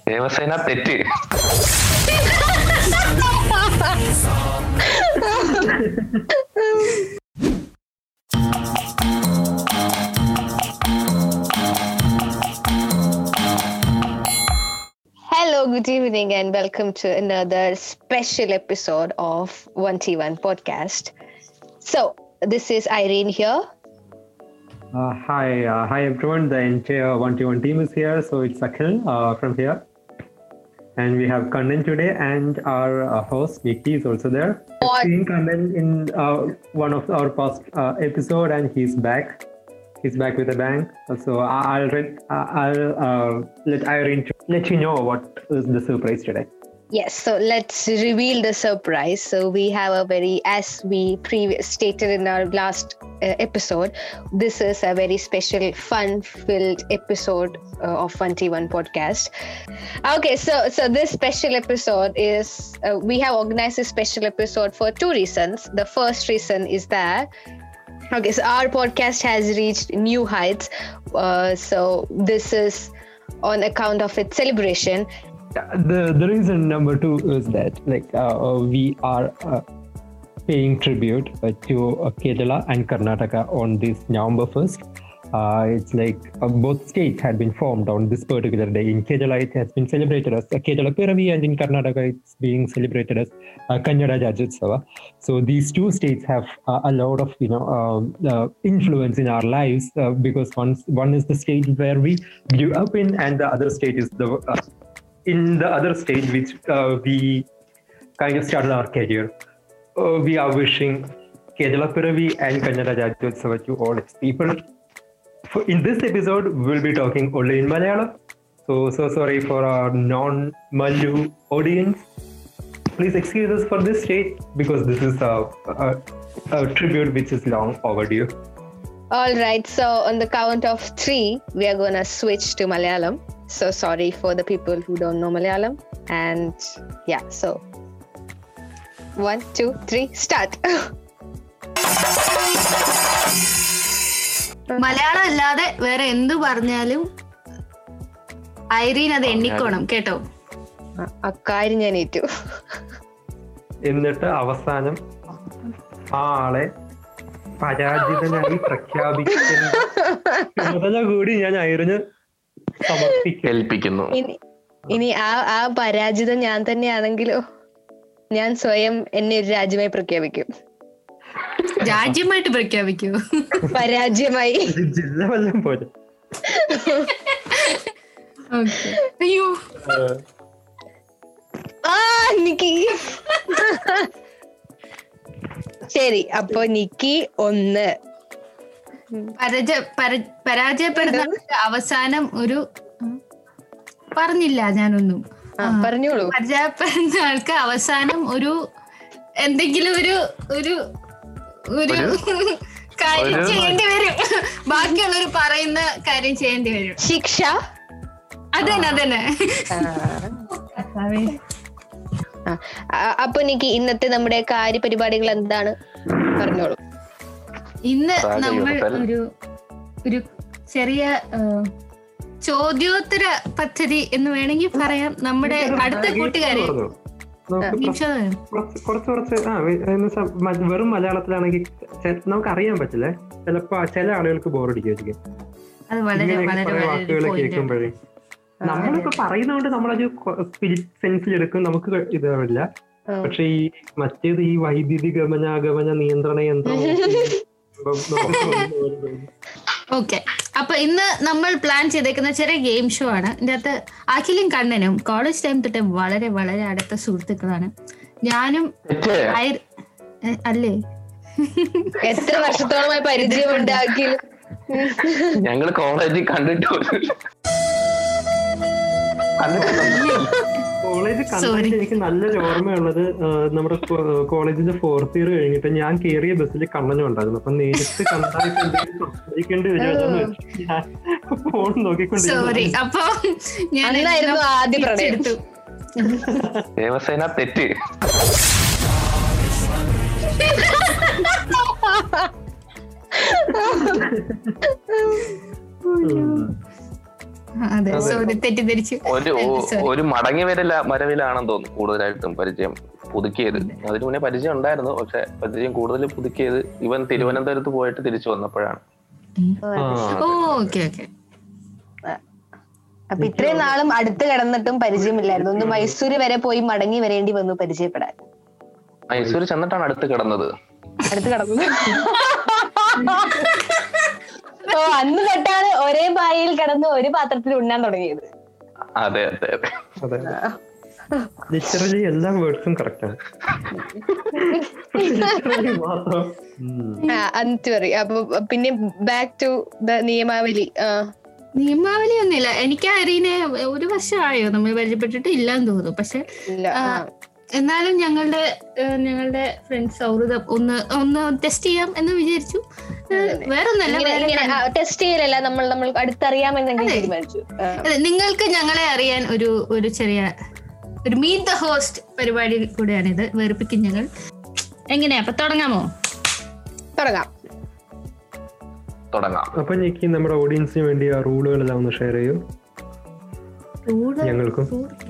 ദേവസേന തെറ്റ് Hello, good evening, and welcome to another special episode of 1T1 podcast. So, this is Irene here. Uh, hi, uh, hi everyone. The entire 1T1 team is here. So it's Akhil uh, from here. And we have Kannan today, and our uh, host Vicky is also there. I've What? seen Kannan in uh, one of our past uh, episode, and he's back. He's back with a bang. So I- I'll read, uh, I'll uh, let Irene to let you know what is the surprise today. Yes, so let's reveal the surprise. So, we have a very, as we previous stated in our last uh, episode, this is a very special, fun filled episode uh, of 1T1 podcast. Okay, so so this special episode is uh, we have organized this special episode for two reasons. The first reason is that okay, so our podcast has reached new heights. Uh, so this is on account of its celebration. the the reason number two is that like uh, we are uh, paying tribute uh, to uh, Kerala and Karnataka on this November 1st. Uh, it's like uh, both states had been formed on this particular day. In Kerala, it has been celebrated as uh, Kerala Piravi, and in Karnataka, it's being celebrated as uh, Kannada Rajotsava. So these two states have uh, a lot of you know um, uh, influence in our lives uh, because one one is the state where we grew up in, and the other state is the uh, in the other stage which uh, we kind of started our career. Uh, we are wishing Kerala Piravi and Kannada Rajotsava to all its people. For, in this episode, we'll be talking only in Malayalam. So, so sorry for our non-Malu audience. Please excuse us for this state because this is a, a, a tribute which is long overdue. All right, so on the count of three, we are gonna switch to Malayalam. So sorry for the people who don't know Malayalam. And yeah, so one, two, three, start. Malayalam അല്ലാതെ വേറെ എന്ത് പറഞ്ഞാലും Irene അത് എണ്ണിക്കോണം കേട്ടോ അക്കാര്യം ഞാൻ ഏറ്റു എന്നിട്ട് അവസാനം ആ ആളെ പരാജിതനായി പ്രഖ്യാപിക്കുന്ന ചുമതല കൂടി ഞാൻ അയറിന് സമർപ്പിക്കും ഏൽപ്പിക്കുന്നു ഇനി ഇനി ആ ആ പരാജിതം ഞാൻ തന്നെയാണെങ്കിലോ ഞാൻ സ്വയം എന്നെ ഒരു രാജ്യമായി പ്രഖ്യാപിക്കും രാജ്യമായിട്ട് പ്രഖ്യാപിക്കൂ പരാജയമായി ഒരു ജില്ല വല്ലതും പോലെ Okay. അയ്യോ ഏഹ്, ആ നിക്കി ശരി അപ്പൊ നിക്കി ഒന്ന് പരാജ പര- പരാജയപ്പെടുന്ന ആൾക്ക് അവസാനം ഒരു ഉം, പറഞ്ഞില്ല ഞാനൊന്നും ആ, പറഞ്ഞോളൂ പരാജയപ്പെടുന്ന ആൾക്ക് അവസാനം ഒരു എന്തെങ്കിലും ഒരു ഒരു ഒരു കാര്യം ഒരു- ചെയ്യേണ്ടി വരും ബാക്കിയുള്ളവർ പറയുന്ന കാര്യം ചെയ്യേണ്ടി വരും ശിക്ഷ അതന്നെ അതന്നെ ആ, ആ, അപ്പൊ നിക്കി ഇന്നത്തെ നമ്മുടെ കാര്യപരിപാടികൾ എന്താണ് പറഞ്ഞോളൂ ഇന്ന് സാഗ നമ്മൾ യൂറോപ്പൽ. ഒരു ഒരു ചെറിയ ആ, ചോദ്യോത്തര പദ്ധതി എന്ന് വേണമെങ്കിൽ പറയാം നമ്മുടെ അടുത്ത കൂട്ടുകാരെ പറഞ്ഞോ. നമുക്ക് നിമിഷ കുറച്ച് കുറച്ച് കുറച്ച് ആ വെ- എന്ന് വെച്ചാ മ- വെറും മലയാളത്തിലാണെങ്കിൽ ചെ- നമുക്ക് അറിയാൻ പറ്റില്ലേ ചിലപ്പോ ചില ആളുകൾക്ക് ബോറടിക്കും അത് വളരെ ഇങ്ങനെയൊക്കെ വളരെ കുറെ വളരെ വാക്കുകൾ point ആണ്. കേൾക്കുമ്പോഴേ നമ്മളിപ്പോ പറയുന്നതുകൊണ്ട് നമ്മളത് സ്പിരിറ്റ് സെൻസിൽ എടുക്കും നമുക്ക് ക- ഇതാവില്ല ആ. പക്ഷെ ഈ മറ്റേത് ഈ വൈദ്യുതി ഗമനാഗമന നിയന്ത്രണ യന്ത്രം ഓക്കെ അപ്പൊ ഇന്ന് നമ്മൾ പ്ലാൻ ചെയ്തേക്കുന്ന ചെറിയ ഗെയിം ഷോ ആണ് ഇതിന്റെ അകത്ത് അഖിലും കണ്ണനും കോളേജ് ടൈം തൊട്ട് വളരെ വളരെ അടുത്ത സുഹൃത്തുക്കളാണ് ഞാനും തെറ്റ് ഐർ- ഏ, അല്ലേ എത്ര വർഷത്തോളമായി പരിചയം ഉണ്ടാക്കിയാലും ഞങ്ങള് കോളേജിൽ കണ്ടിട്ട് പോലും ഇല്ല. കണ്ടിട്ടുണ്ടോ? College Sorry. കണ്ടിട്ട് എനിക്ക് നല്ലൊരു ഓർമ്മയുള്ളത് ആ, നമ്മുടെ കോളേജിന്റെ ഫോർത്ത് ഇയർ കഴിഞ്ഞിട്ട് ഞാൻ കയറിയ ബസ്സിൽ കണ്ണനും ഉണ്ടായിരുന്നു അപ്പൊ നേരിട്ട് കണ്ടായിട്ട് എന്തെങ്കിലും സംസാരിക്കേണ്ടി വരുമെന്ന് വെച്ച് ഞാൻ ഫോൺ സോറി നോക്കിക്കൊണ്ടിരുന്നു അപ്പൊ ഞാൻ അന്നായിരുന്നു ആദ്യ പ്രണയം. തിരിച്ചെടുത്തു. ദേവസേന തെറ്റ് അതെ സോറി തെറ്റിദ്ധരിച്ചു ഒരു Sorry. ഒരു മടങ്ങി വരല വരവിലാണെന്ന് തോന്നുന്നു കൂടുതലായിട്ടും പരിചയം പുതുക്കിയത് അതിനു മുന്നേ പരിചയം ഉണ്ടായിരുന്നു പക്ഷെ പരിചയം കൂടുതൽ പുതുക്കിയത് ഇവൻ തിരുവനന്തപുരത്ത് പോയിട്ട് തിരിച്ചു വന്നപ്പോഴാണ് ആ ഓ ഓക്കെ ഓക്കെ അപ്പൊ ഇത്രയും നാളും അടുത്ത് കിടന്നിട്ടും പരിചയമില്ലായിരുന്നു ഒന്ന് മൈസൂര് വരെ പോയി മടങ്ങി വരേണ്ടി വന്നു പരിചയപ്പെടാൻ മൈസൂർ ചെന്നിട്ടാണ് അടുത്ത് കിടന്നത് അടുത്ത് കിടന്നു ഓ അന്ന് തൊട്ടാണ് ഒരേ ബായിൽ കിടന്ന് ഒരു പാത്രത്തിൽ ഉണ്ണാൻ തുടങ്ങിയത് അതെ അതെ അതെ അതെ ലിറ്ററലി എല്ലാ വേർഡ്സും കറക്റ്റ് ആണ് ലിറ്ററലി മാത്രം ഉം. അന്നിട്ട് പറയും അപ്പൊ പിന്നെ ബാക്ക് ടു ദ നിയമാവലി ആ നിയമാവലി ഒന്നുമില്ല എനിക്ക് അരീനെ ഒരു വർഷമായോ നമ്മൾ പരിചയപ്പെട്ടിട്ട് ഇല്ലാന്ന് തോന്നുന്നു പക്ഷെ ഇല്ല ആ, എന്നാലും ഞങ്ങളുടെ ഏഹ്, ഞങ്ങളുടെ ഫ്രണ്ട്സ് സൗഹൃദം ഒന്ന് ഒന്ന് ടെസ്റ്റ് ചെയ്യാം എന്ന് വിചാരിച്ചു ഏഹ്, വേറൊന്നല്ല വേറെ കണ്ട- ടെസ്റ്റ് ചെയ്യലല്ല നമ്മൾ നമ്മൾ അടുത്തറിയാമെന്നെങ്കിലും തീരുമാനിച്ചു ആ. അതെ, നിങ്ങൾക്ക് ഞങ്ങളെ അറിയാൻ ഒരു ഒരു ചെറിയ ഒരു മീറ്റ് ദ ഹോസ്റ്റ് പരിപാടി കൂടെയാണിത് വേർപ്പിക്കും ഞങ്ങൾ എങ്ങനെയാ അപ്പൊ തുടങ്ങാമോ തുടങ്ങാം തുടങ്ങാം അപ്പൊ എനിക്ക് നമ്മുടെ ഓഡിയൻസിന് വേണ്ടി ആ റൂളുകളെല്ലാം ഒന്ന് ഷെയർ ചെയ്യൂ ഞങ്ങൾക്കും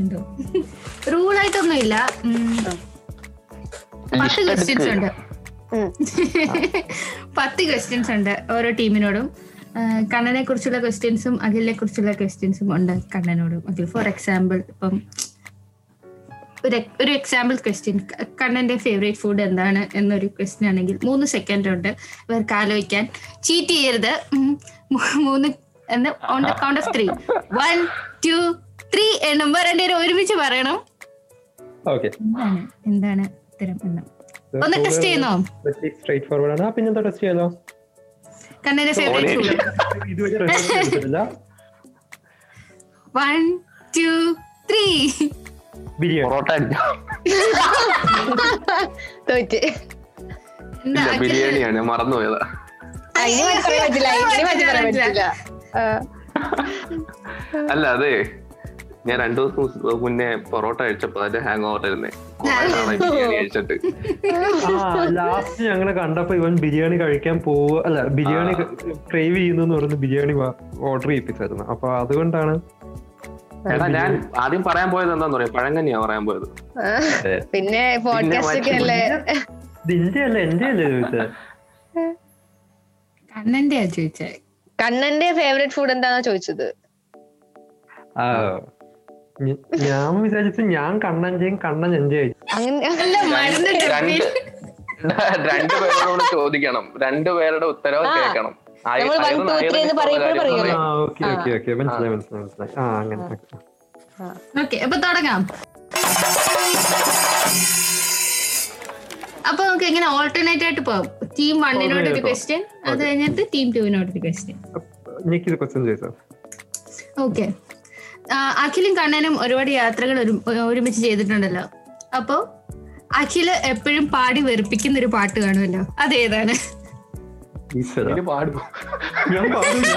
റൂൾ ആയിട്ടൊന്നും ഇല്ല പത്ത് List ക്വസ്റ്റ്യൻസ് എടുക്ക്. ഉണ്ട് ഉം. പത്ത് ക്വസ്റ്റ്യൻസ് ഉണ്ട് ഓരോ ടീമിനോടും ആ, കണ്ണനെ കുറിച്ചുള്ള ക്വസ്റ്റ്യൻസും അഖിലിനെ കുറിച്ചുള്ള ക്വസ്റ്റ്യൻസും ഉണ്ട് കണ്ണനോടും അഖിൽ ഫോർ എക്സാമ്പിൾ ഇപ്പം ഒരു ഒരു എക്സാമ്പിൾ ക്വസ്റ്റ്യൻ കണ്ണന്റെ ഫേവറേറ്റ് ഫുഡ് എന്താണ് എന്നൊരു ക്വസ്റ്റ്യൻ ആണെങ്കിൽ മൂന്ന് സെക്കൻഡ് ഉണ്ട് ഇവർക്ക് ആലോചിക്കാൻ ചീറ്റ് ചെയ്യരുത് ഉം. മൂ- മൂന്ന് എന്ന് on the count of three one two three എണ്ണുമ്പോ രണ്ടുപേരും ഒരുമിച്ച് പറയണം ഓക്കെ എന്താണ് എന്താണ് ഉത്തരം എന്ന് ഒന്ന് ടെസ്റ്റ് ചെയ്യുന്നോ സ്ട്രേറ്റ് ഫോർവേഡ് ആണ് ആ പിന്നെന്താ ടെസ്റ്റ് ചെയ്യാലോ കണ്ണന്റെ ഫേവറേറ്റ് ഫുഡ് ഇതുവരെ result എടുത്തിട്ടില്ല one two three biryani parotta അടിച്ചോ തോറ്റ് എന്താ ഇല്ല ബിരിയാണിയാണ് ഞാൻ മറന്നുപോയതാ ആ, ഇനി മാറ്റി പറയാൻ പറ്റില്ല ഇനി മാറ്റി പറയാൻ പറ്റില്ല ആ. അല്ല അതെ ഞാൻ രണ്ടു ദിവസം മുന്നേ പൊറോട്ട കഴിച്ചപ്പോ അതിന്റെ ഹാങ് ഓവർ ആയിരുന്നേ കുറെ നാളായി ബിരിയാണി കഴിച്ചിട്ട് ആ ലാസ്റ്റ് ഞങ്ങള് കണ്ടപ്പോ ഇവൻ ബിരിയാണി കഴിക്കാൻ പോവുക അല്ല ബിരിയാണി ക്രേവ് ചെയ്യുന്നു പറഞ്ഞ് ബിരിയാണി ഓർഡർ ചെയ്യിപ്പിച്ചായിരുന്നു അപ്പൊ അതുകൊണ്ടാണ് എടാ ഞാൻ ആദ്യം പറയാൻ പോയത് എന്താന്ന് പറയാ പഴങ്കഞ്ഞിയാ പറയാൻ പോയത് ആ. പിന്നെ പോഡ്കാസ്റ്റ് ഒക്കെ അല്ലേ നിന്റെ അല്ല എന്റെ അല്ലേ ചോദിച്ചത് കണ്ണന്റെ ചോദിച്ചേ കണ്ണന്റെ ഫേവറേറ്റ് ഫുഡ് എന്താന്നാ ചോദിച്ചത് ആ ഞ- ഞാൻ വിചാരിച്ചു ഞാൻ കണ്ണൻ ചെയ്യും കണ്ണൻ എൻജോയ് ചെയ്യും അങ്ങനെ അല്ല മരുന്ന് രണ്ട് രണ്ടുപേരോട് ചോദിക്കണം രണ്ടുപേരുടെ ഉത്തരവ് ആ. കേൾക്കണം ആയി- നമ്മൾ one, ആയിരുന്നു two, three എന്ന് ആയിരുന്നു പറയുമ്പോൾ കാര്യം പറയുമല്ലോ. പറയാം. ആ ഓക്കെ ഓക്കെ ഓക്കെ മനസ്സിലായി മനസ്സിലായി മനസ്സിലായി ആ അങ്ങനെ ഓക്കെ അപ്പൊ തുടങ്ങാം അപ്പൊ നമുക്ക് എങ്ങനെ ഓൾട്ടർനേറ്റ് ആയിട്ട് പോവാം ടീം വണ്ണിനോട് ഒരു Alternate ക്വസ്റ്റ്യൻ അത് കഴിഞ്ഞിട്ട് ടീം ടുവിനോട് ഒരു ക്വസ്റ്റ്യൻ എനിക്കിത് ക്വസ്റ്റ്യൻ ചോദിച്ചോ ഓക്കെ അഖിലും കണ്ണനും ഒരുപാട് യാത്രകൾ ഒരു- ഒരുമിച്ച് ചെയ്തിട്ടുണ്ടല്ലോ അപ്പോ അഖില് എപ്പോഴും പാടി വെറുപ്പിക്കുന്ന ഒരു പാട്ട് കാണുമല്ലോ അതേതാണ് ഈശ്വര ഇതിന് പാടും ഞാൻ പാടില്ല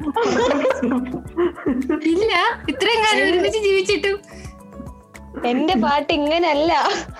ഇല്ല ഇത്രയും കാലം ഒരുമിച്ച് ജീവിച്ചിട്ടും എന്റെ പാട്ട് ഇങ്ങനല്ല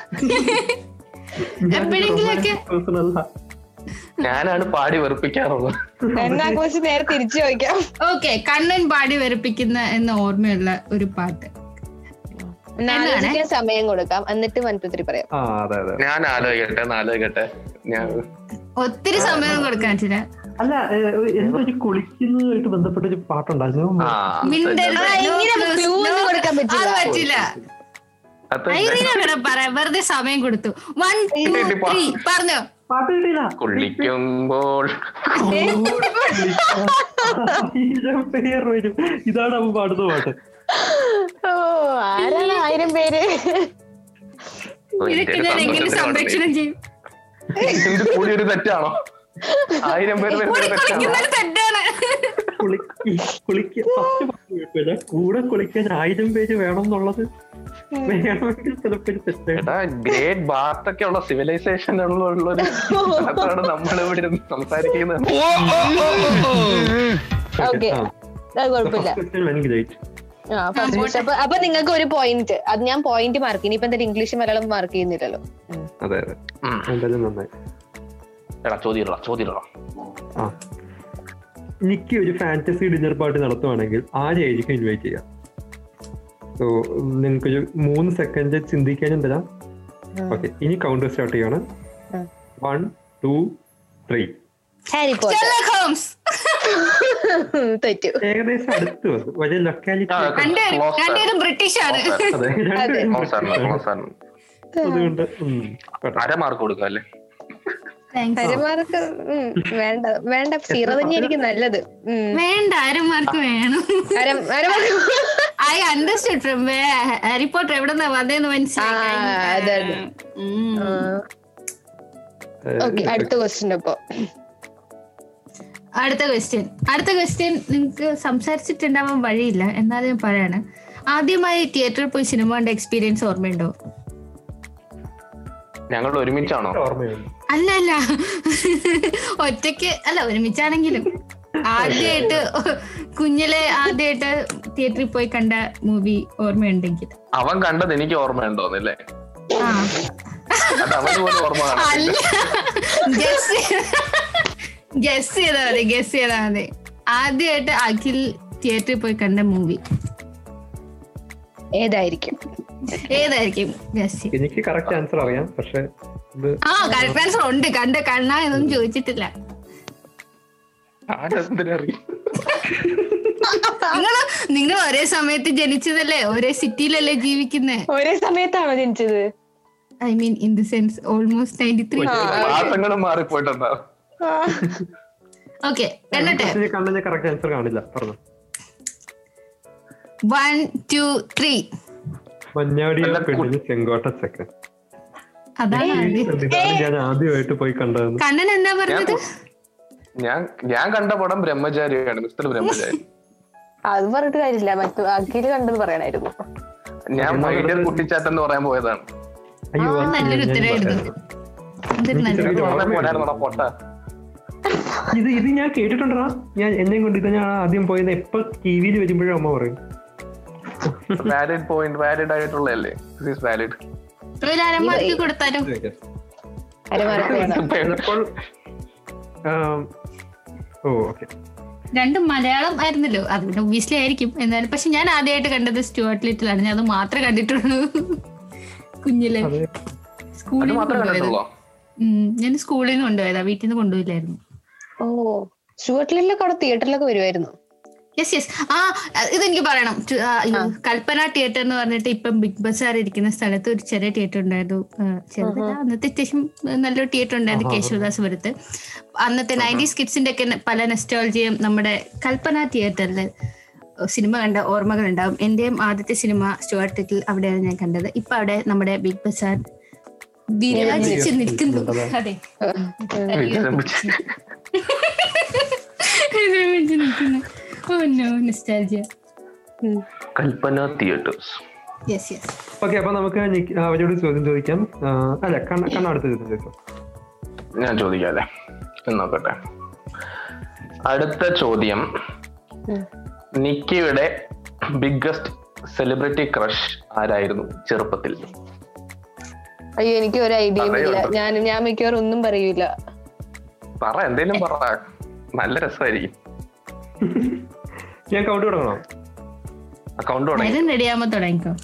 എപ്പോഴെങ്കിലുമൊക്കെ person അല്ല. ഞാനാണ് പാടി വെറുപ്പിക്കാറുള്ളത് എന്നാ കുറച്ച് നേരെ തിരിച്ചു ചോദിക്കാം ഓക്കെ കണ്ണൻ പാടി വെറുപ്പിക്കുന്ന എന്ന ഓർമ്മയുള്ള ഒരു പാട്ട് എന്നാ ആലോചിക്കാൻ സമയം കൊടുക്കാം എന്നിട്ട് വൻപുത്രി പറയാം ആ അതെ അതെ ഞാൻ ആലോചിക്കട്ടെ ഒന്ന് ആലോചിക്കട്ടെ ഞാൻ ഒത്തിരി സമയം കൊടുക്കാൻ പറ്റില്ല അല്ല ഏ, എന്തോ ഒരു കുളിക്കുന്നതുമായിട്ട് ബന്ധപ്പെട്ട ഒരു പാട്ടുണ്ടായിരുന്നു ആ മിണ്ടരുത്. ആ, ഇങ്ങനെ No clue clues. ഒന്നും No. കൊടുക്കാൻ പറ്റില്ല. അത് പറ്റില്ല അത് ഐറീന വേണം പറയാം വെറുതെ സമയം കൊടുത്തു വൺ ടു ഇട്ടിട്ട് ത്രീ പറഞ്ഞോ പാട്ട് കിട്ടിയില്ല കുളിക്കുമ്പോൾ ആയിരം പേർ വരും ഇതാണ് അവൻ പാടുന്ന പാട്ട് ഓ ആരാണ് ആയിരം പേര് ഇതൊക്കെ ഞാൻ എങ്ങനെ സംരക്ഷണം ചെയ്യും ഇത് കൂടി ഒരു തെറ്റാണോ ആയിരം പേര് വരുന്ന കൂടി ഒരു തെറ്റാണോ കുളിക്കുന്നത് തെറ്റാണ് കുളിക്ക കുളിക്ക ഫസ്റ്റ് പാട്ട് കുഴപ്പമില്ല കൂടെ കുളിക്കാൻ ആയിരം പേര് വേണം എന്നുള്ളത് വേണമെങ്കിൽ ചിലപ്പോ ഒരു തെറ്റാണ് എടാ ഗ്രേറ്റ് ബാത്ത് ഒക്കെ ഉള്ള സിവിലൈസേഷൻ ഉള്ളൊരു അതാണ് നമ്മൾ ഇവിടെ ഇരുന്ന് സംസാരിക്കുന്നത് ഓക്കെ ആ. അത് കുഴപ്പമില്ല First question went great. ആ first question. അപ്പൊ അപ്പൊ നിങ്ങൾക്ക് ഒരു പോയിന്റ് അത് ഞാൻ പോയിന്റ് മാർക്ക് ഇനിയിപ്പോ എന്തായാലും ഇംഗ്ലീഷ് മലയാളം മാർക്ക് ചെയ്യുന്നില്ലല്ലോ അതെ അതെ ഉം. എന്തായാലും നന്നായി എടാ ചോദ്യം ചോദ്യം ആ നിക്ക് ഒരു ഫാന്റസി ഡിന്നർ പാർട്ടി നടത്തുവാണെങ്കിൽ ആരെയായിരിക്കും ഇൻവൈറ്റ് ചെയ്യുക സോ നിങ്ങൾക്കൊരു മൂന്ന് സെക്കൻഡ് ചിന്തിക്കാനും തരാം ഓക്കെ ഇനി കൗണ്ടർ സ്റ്റാർട്ട് ചെയ്യാണ് ഉം. One two three Harry Potter Sherlock Holmes തെറ്റു ഏകദേശം അടുത്ത് വന്നു വലിയ ലൊക്കാലിറ്റി ആ, രണ്ട് Close ആണ്. രണ്ടുപേരും ബ്രിട്ടീഷ് ആണ് അതെ അതെ. ക്ലോസ് ആണ് ക്ലോസ് ആണ് അതുകൊണ്ട് ഉം, കേട്ടോ. അര മാർക്ക് കൊടുക്കാം അല്ലേ താങ്ക്സ് ഹരിമാർക്ക് വേണ്ട വേണ്ട സീറോ തന്നെയായിരിക്കും നല്ലത് ഉം. വേണ്ട അരമാർക്ക് വേണം അര- അരമാർക്ക് I understood from Harry Potter എവിടെ നിന്നാ വന്നതെന്ന് മനസ്സിലായി ആ, അതാണ്. ഉം. ഓക്കെ അടുത്ത ക്വസ്റ്റ്യൻ അപ്പൊ അടുത്ത ക്വസ്റ്റ്യൻ അടുത്ത ക്വസ്റ്റ്യൻ നിങ്ങൾക്ക് സംസാരിച്ചിട്ടുണ്ടാവാൻ വഴിയില്ല എന്നാലും ഞാൻ പറയാണ് ആദ്യമായി തിയേറ്ററിൽ പോയി സിനിമ കണ്ട എക്സ്പീരിയൻസ് ഓർമ്മയുണ്ടോ ഞങ്ങൾ ഒരുമിച്ചാണോ ഓർമ്മയുണ്ട് അല്ല അല്ല ഒറ്റയ്ക്ക് അല്ല ഒരുമിച്ചാണെങ്കിലും ആദ്യമായിട്ട് കുഞ്ഞിലെ ആദ്യമായിട്ട് തിയേറ്ററിൽ പോയി കണ്ട മൂവി ഓർമ്മയുണ്ടെങ്കിൽ അവൻ കണ്ടത് എനിക്ക് ഓർമ്മയുണ്ടോന്നല്ലേ ആ അത് അവന് പോലും ഓർമ്മ അല്ല കാണത്തില്ല ഗസ് ഗസ് ചെയ്താ മതി ഗസ് ചെയ്താ മതി ആദ്യമായിട്ട് അഖിൽ തിയേറ്ററിൽ പോയി കണ്ട മൂവി ഏതായിരിക്കും ഏതായിരിക്കും ഗസ് എനിക്ക് കറക്റ്റ് ആൻസർ അറിയാം പക്ഷെ ഇത് ആ കറക്റ്റ് ആൻസർ ഉണ്ട് കണ്ട കണ്ണ എന്നൊന്നും ചോദിച്ചിട്ടില്ല ആരെന്തിനറിയും നിങ്ങൾ നിങ്ങൾ ഒരേ സമയത്ത് ജനിച്ചതല്ലേ ഒരേ സിറ്റിയിലല്ലേ ജീവിക്കുന്നേ ഒരേ സമയത്താണോ ജനിച്ചത് I mean in the sense almost ninety three മാസങ്ങളും മാറിപ്പോയിട്ടുണ്ടാവും ഓക്കെ എന്നിട്ട് കണ്ണ കറക്റ്റ് ആൻസർ കാണില്ല പറഞ്ഞു വൺ ടു ത്രീ മഞ്ഞാടി അല്ല, പെണ്ണിന് ചെങ്കോട്ട ചെക്കൻ അതാണ് ആദ്യം. ഇതാണ് ഞാൻ ആദ്യമായിട്ട് പോയി കണ്ടതെന്ന് കണ്ണൻ എന്താ ഞാൻ പറഞ്ഞത് ഞാൻ ഞാൻ കണ്ട പടം ബ്രഹ്മചാരിയാണ് മിസ്റ്റർ ബ്രഹ്മചാരി അത് പറഞ്ഞിട്ട് കാര്യമില്ല മറ്റു അഖില് കണ്ടത് പറയണായിരുന്നു ഞാൻ മൈഡിയർ കുട്ടിച്ചാട്ടം എന്ന് പറയാൻ പോയതാണ് അയ്യോ ആ, അത് നല്ലൊരു ഞാൻ ഉത്തരവായിരുന്നു പറയാം. എന്തൊരു എനിക്ക് നല്ലൊരു ചെറിയ പറയാൻ പോരായിരുന്നോടാ പൊട്ട ഇത് ഇത് ഞാൻ കേട്ടിട്ടുണ്ടാ ഞാൻ എന്നെ കൊണ്ട് ഇത് ഞാൻ ആദ്യം പോയത് എപ്പോ ടി വിയിൽ വരുമ്പോഴും അമ്മ പറയും വാലിഡ് പോയിന്റ് വാലിഡ് ആയിട്ടുള്ളതല്ലേ ദിസ് ഈസ് വാലിഡ് ഒരു അരമാർക്ക് കൊടുത്താലോ അരമാർക്ക് വേണം അപ്പോൾ ആം, ഓ ഓക്കെ രണ്ടും മലയാളം ആയിരുന്നല്ലോ അത് പിന്നെ ഒബിയസ്ലി ആയിരിക്കും എന്നാലും പക്ഷെ ഞാൻ ആദ്യമായിട്ട് കണ്ടത് സ്റ്റുവർട്ട് ലിറ്റിൽ ആണ് ഞാൻ അത് മാത്രമേ കണ്ടിട്ടുള്ളൂ കുഞ്ഞിലെ അതെ അത് സ്കൂളിൽ നിന്ന് മാത്രമേ കൊണ്ടുപോയത് കണ്ടിട്ടുള്ളൂ ഉം, ഞാൻ സ്കൂളിൽ നിന്ന് കൊണ്ടുപോയതാ വീട്ടിൽ നിന്ന് കൊണ്ടുപോയില്ലായിരുന്നു ഓ സ്റ്റുവർട്ടിലൊക്കെ അവിടെ തിയേറ്ററിലൊക്കെ വരുമായിരുന്നു യെസ് യെസ് ആ ഇതെനിക്ക് പറയണം ടു- ആ, അയ്യോ, കൽപ്പന തിയേറ്റർ എന്ന് പറഞ്ഞിട്ട് ഇപ്പം ബിഗ് ബസാർ ഇരിക്കുന്ന സ്ഥലത്ത് ഒരു ചെറിയ തിയേറ്റർ ഉണ്ടായിരുന്നു ആ, ചെറുതല്ല അന്നത്തെ അത്യാവശ്യം നല്ലൊരു തിയേറ്റർ ഉണ്ടായിരുന്നു കേശവദാസപുരത്ത് അന്നത്തെ നയൻറ്റീസ് കിഡ്സിന്റെ ഒക്കെ പല നെസ്റ്റോളജിയും നമ്മുടെ കൽപ്പന തിയേറ്ററിൽ സിനിമ കണ്ട ഓർമ്മകൾ ഉണ്ടാവും എന്റെയും ആദ്യത്തെ സിനിമ സ്റ്റുവർട്ടിൽ അവിടെയാണ് ഞാൻ കണ്ടത് ഇപ്പൊ അവിടെ നമ്മുടെ ബിഗ് ബസാർ വിരാജിച്ച് നിൽക്കുന്നു അതെ വിജൃംഭിച്ച്. വിരാജിച്ച് നിൽക്കുന്നു oh no nostalgia Kalpana theatres yes yes okay അപ്പൊ നമുക്ക് നിക്ക് അവരോട് ചോദ്യം ചോദിക്കാം ആ, അല്ല കണ്ണ കണ്ണ അടുത്ത ചോദ്യം ചോദിക്കാം ഞാൻ ചോദിക്കാല്ലേ എന്ന് നോക്കട്ടെ അടുത്ത ചോദ്യം നിക്കിയുടെ ബിഗ്ഗസ്റ്റ് സെലിബ്രിറ്റി ക്രഷ് ആരായിരുന്നു ചെറുപ്പത്തിൽ അയ്യോ എനിക്ക് ഒരു ഐഡിയയും ഇല്ല പറയുന്നുണ്ടോ? ഞാൻ ഞാൻ മിക്കവാറും ഒന്നും പറയൂല പറ എന്തേലും പറ നല്ല രസമായിരിക്കും ഞാൻ കൗണ്ട് തുടങ്ങണോ അക്കൗണ്ട് തുടങ്ങി അരിൻ റെഡിയാകുമ്പോ തുടങ്ങിക്കോ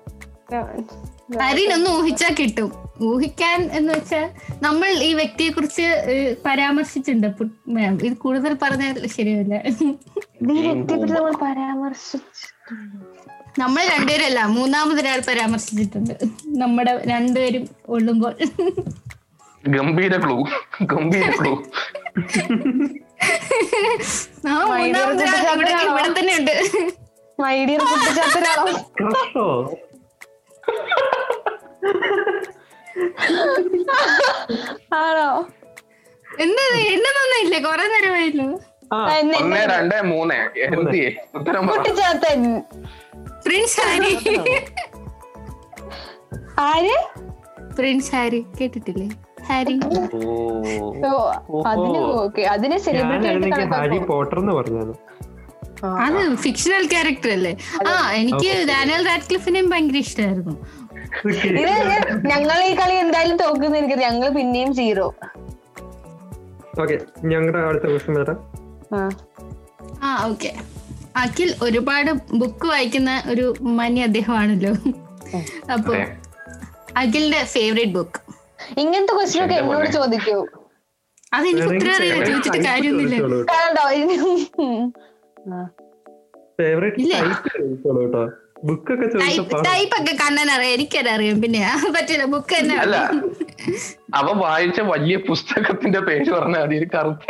അരിൻ ഒന്ന് ഊഹിച്ചാ കിട്ടും ഊഹിക്കാൻ എന്ന് വെച്ചാൽ നമ്മൾ ഈ വ്യക്തിയെ കുറിച്ച് പരാമർശിച്ചിട്ടുണ്ട് പു- ma'am. ഇത് കൂടുതൽ പറഞ്ഞാൽ ശരിയല്ല ഈ വ്യക്തിയെപ്പറ്റി നമ്മൾ പരാമർശിച്ചു നമ്മൾ രണ്ടുപേരല്ല മൂന്നാമതൊരാൾ പരാമർശിച്ചിട്ടുണ്ട് നമ്മുടെ രണ്ടുപേരും ഒള്ളുമ്പോൾ ഗംഭീര ക്ലൂ ഗംഭീര ക്ലൂ ആ മൂന്നാമതൊരാൾ ഇവിടെ ഇവിടെ തന്നെ ഉണ്ട് മൈഡിയർ കുട്ടിച്ചാത്തരാണോ ക്രഷോ ആണോ എന്താ എന്നതൊന്നും ഇല്ല കൊറേ നേരമായല്ലോ ആ എന്നെ- ഒന്ന് രണ്ട് മൂന്ന് എന്തിയെ ഉത്തരം പറ കുട്ടിച്ചാത്തൻ പ്രിൻസ് ഹാരി ആര് പ്രിൻസ് ഹാരി കേട്ടിട്ടില്ലേ ഹാരി ഓ ഓ അതിന് ഓക്കെ അതിനെ സെലിബ്രിറ്റി ആയിട്ട് ഞാനാണെങ്കിൽ ഹാരി കണക്കാക്കും പോട്ടർ എന്ന് പറഞ്ഞത് അത് ഫിക്ഷണൽ ക്യാരക്ടർ അല്ലേ ആ എനിക്ക് ഡാനിയൽ റാഡ്ക്ലിഫിനെയും ഭയങ്കര ഇഷ്ടമായിരുന്നു ഇത് ഞങ്ങൾ ഈ കളി എന്തായാലും തോക്കുന്ന എനിക്ക് ഞങ്ങൾ പിന്നെയും സീറോ ഓക്കെ ഞങ്ങളുടെ അടുത്ത ക്വസ്റ്റ്യൻ വരാം ആ ഓക്കെ അഖിൽ ഒരുപാട് ബുക്ക് വായിക്കുന്ന ഒരു മാന്യ അദ്ദേഹമാണല്ലോ അപ്പൊ അതെ. അഖിലിന്റെ ഫേവറേറ്റ് ബുക്ക് ഇങ്ങനത്തെ ക്വസ്റ്റ്യൻ ഒക്കെ എന്റെ എന്നോട് മോനെ. ചോദിക്കൂ അതെനിക്ക് ഉത്തരം അറിയില്ല ചോദിച്ചിട്ട് കാര്യമൊന്നുമില്ല കണ്ടോ ആ. ഫേവറേറ്റ് ഇല്ലേ? ചോദിച്ചോളൂ കേട്ടോ ബുക്കൊക്കെ ടൈപ്പ് ചോദിച്ചപ്പോ ടൈപ്പ് ഒക്കെ കണ്ണൻ അറിയാം എനിക്കതറിയാം പിന്നെ ആ, പറ്റില്ല ബുക്ക് തന്നെ അല്ല അറിയാം. അവൻ വായിച്ച വലിയ പുസ്തകത്തിന്റെ പേര് പറഞ്ഞാൽ മതി ഒരു കറുത്ത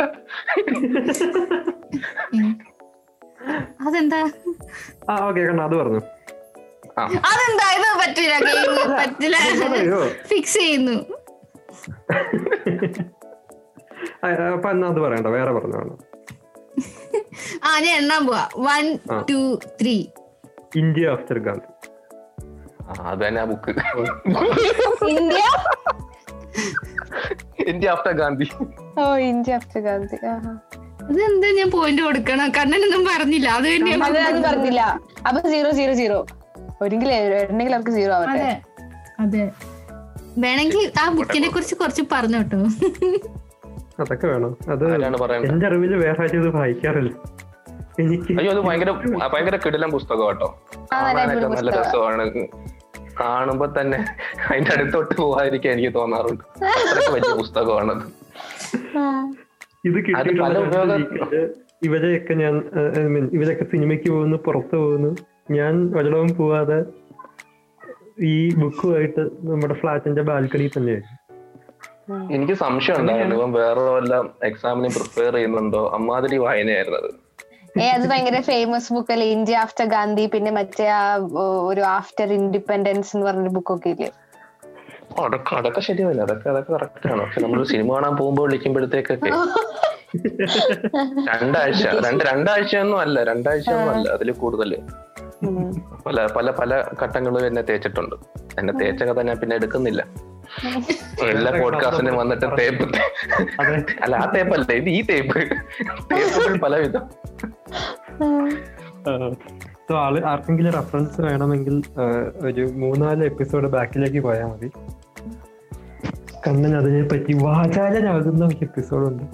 ഉം. അതെന്താ ആ ഓക്കെ കണ്ണ അത് പറഞ്ഞു ആ അതെന്താ ഇത് പറ്റില്ല game പറ്റില്ല പറയോ ഫിക്സ് ചെയ്യുന്നു ആ, അപ്പൊ എന്നാ അത് പറയണ്ട വേറെ പറഞ്ഞു വേണം ആ ഞാൻ എണ്ണാൻ പോവാ വൺ ആ. Two three India after Gandhi ആ, അത് തന്നെ ആ book India India after Gandhi ഓ ഇന്ത്യ ആഫ്റ്റർ ഗാന്ധി ആഹാ. അതെന്താ ഞാൻ പോയിന്റ് കൊടുക്കണം കണ്ണനൊന്നും പറഞ്ഞില്ല അത് അത് തന്നെയാണ് അത് പറഞ്ഞില്ല അപ്പൊ സീറോ സീറോ സീറോ ഒരെങ്കിലും എണ്ണെങ്കിലും അവർക്ക് സീറോ ആവട്ടെ അതെ അതെ വേണമെങ്കിൽ ആ ബുക്കിനെ കുറിച്ച് കുറച്ച് പറഞ്ഞു കേട്ടോ അതൊക്കെ വേണം അത് ആരാണ് പറയണ്ടത് എന്റെ അറിവിൽ വേറെ ആരും ഇത് വായിക്കാറില്ല എനിക്ക് അയ്യോ അത് ഭയങ്കര ആ, ഭയങ്കര കിടിലം പുസ്തകം കേട്ടോ ആ, നല്ല കാണാനൊക്കെ അടിപൊളി നല്ല രസമാണ് കാണുമ്പോ തന്നെ അതിന്റെ അടുത്തോട്ട് പോകാതിരിക്കാൻ എനിക്ക് തോന്നാറുണ്ട് അത്രയ്ക്ക് വലിയ പുസ്തകമാണത് ഇത് അത് പല കിട്ടിയിട്ടുള്ള ഉപയോഗ- ലീക്കില് ഇവരെയൊക്കെ ഞാൻ ഏഹ്, I mean, ഇവരൊക്കെ സിനിമയ്ക്ക് പോകുന്നു പുറത്ത് പോകുന്നു ഞാൻ ഒരിടവും പോവാതെ ഈ ബുക്കുമായിട്ട് നമ്മുടെ ഫ്ലാറ്റിന്റെ ബാൽക്കണി തന്നെയായിരുന്നു എനിക്ക് സംശയം ഉണ്ടായിരുന്നു ഇവൻ വേറെ വല്ല എക്സാമിന് പ്രിപ്പയർ ചെയ്യുന്നുണ്ടോ അമ്മാതിരി വായനയായിരുന്നു അത് ഏ അത് ഭയങ്കര ഫേമസ് ബുക്ക് അല്ലേ ഇന്ത്യ ആഫ്റ്റർ ഗാന്ധി പിന്നെ മറ്റേ ആ ഓ, ഒരു ആഫ്റ്റർ ഇൻഡിപെൻഡൻസ് എന്ന് പറഞ്ഞൊരു ബുക്കൊക്കെ ഇല്ലേ ഓ, അതൊക്കെ അതൊക്കെ ശരിയല്ല അതൊക്കെ അതൊക്കെ കറക്റ്റ് ആണ് പക്ഷെ നമ്മൾ സിനിമ കാണാൻ പോകുമ്പോൾ വിളിക്കുമ്പോഴത്തേക്കൊക്കെ രണ്ടാഴ്ച രണ്ട് രണ്ടാഴ്ച ഒന്നും അല്ല രണ്ടാഴ്ച ഒന്നും അല്ല അതിൽ കൂടുതൽ ഉം. പല പല പല ഘട്ടങ്ങളും എന്നെ തേച്ചിട്ടുണ്ട് എന്നെ തേച്ച കഥ ഞാൻ പിന്നെ എടുക്കുന്നില്ല എല്ലാ പോഡ്കാസ്റ്റിനും വന്നിട്ട് തേപ്പ് അതെ അല്ല ആ തേപ്പല്ല ഇത് ഈ തേപ്പ് തേപ്പുകൾ പലവിധം സോ ആള് ആർക്കെങ്കിലും റെഫറൻസ് വേണമെങ്കിൽ ഏഹ്, ഒരു മൂന്നാല് എപ്പിസോഡ് ബാക്കിലേക്ക് പോയാൽ മതി കണ്ണൻ അതിനെ പറ്റി വാചാലനാകുന്ന ഒരു എപ്പിസോഡുണ്ട്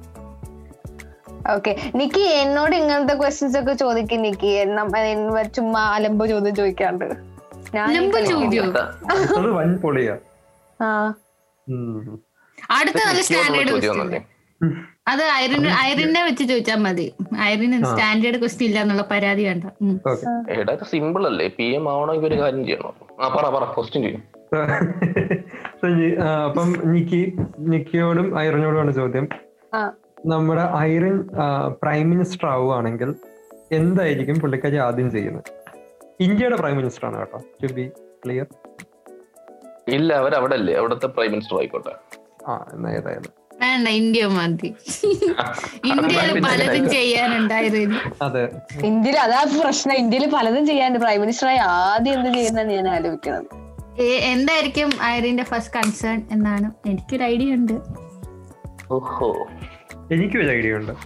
ഓക്കെ നിക്കി എന്നോട് ഇങ്ങനത്തെ ക്വസ്റ്റ്യൻസ് ഒക്കെ ചോദിക്കും നിക്കി നമ്മ- എന്ന ചുമ്മാ അലമ്പ് ചോദ്യം ചോദിക്കാണ്ട് ഞാൻ ഈ ലംബ കളിക്കില്ല. ചോദ്യം അത് വൻ പൊളിയാ ആ ഉം. അടുത്ത നല്ല സ്റ്റാൻഡേർഡ് ചോദ്യം ക്വസ്റ്റ്യൻ ഒന്നല്ലേ അത് ഐറിന് ഐറിനെ വെച്ച് ചോദിച്ചാൽ മതി ഐറിന് സ്റ്റാൻഡേർഡ് ക്വസ്റ്റ്യൻ ഇല്ല എന്നുള്ള പരാതി വേണ്ട ഉം. ഓക്കെ എടാ സിമ്പിൾ അല്ലേ പി എം ആവണമെങ്കിൽ ഒരു കാര്യം ചെയ്യണം ആ പറ പറ ക്വസ്റ്റ്യൻ ചെയ്യും So, ഇനി, ആ, അപ്പം നിക്കി നിക്കിയോടും ഐറിനോടുമാണ് ചോദ്യം ആ. നമ്മുടെ ഐറിൻ പ്രൈം മിനിസ്റ്റർ ആവുകയാണെങ്കിൽ എന്തായിരിക്കും പുള്ളിക്കാരി ആദ്യം ചെയ്യുന്നത് ഇന്ത്യയുടെ പ്രൈം മിനിസ്റ്റർ ആണ് കേട്ടോ ടു ബി ക്ലിയർ ഇല്ല അവർ അവിടെ അല്ലേ അവിടുത്തെ പ്രൈം മിനിസ്റ്റർ ആയിക്കോട്ടെ ആ എന്നാ ഏതായാലും വേണ്ട ഇന്ത്യ മതി ഇന്ത്യയിൽ പിന്നെ പലതും ആയിക്കോട്ടെ. ചെയ്യാനുണ്ടായിരുന്നു അതെ ഇന്ത്യയിൽ അതാ പ്രശ്നം ഇന്ത്യയിൽ പലതും ചെയ്യാണ്ട് പ്രൈം മിനിസ്റ്ററായി ആദ്യം എന്ത് ചെയ്യുന്ന ഞാൻ ആലോചിക്കുന്നത് ഏ- എന്തായിരിക്കും ഐറിന്റെ ഫസ്റ്റ് കൺസേൺ എന്നാണ് എനിക്കൊരു ഐഡിയ ഉണ്ട് ഓഹോ എനിക്കും ഒരു ഐഡിയ ഉണ്ട്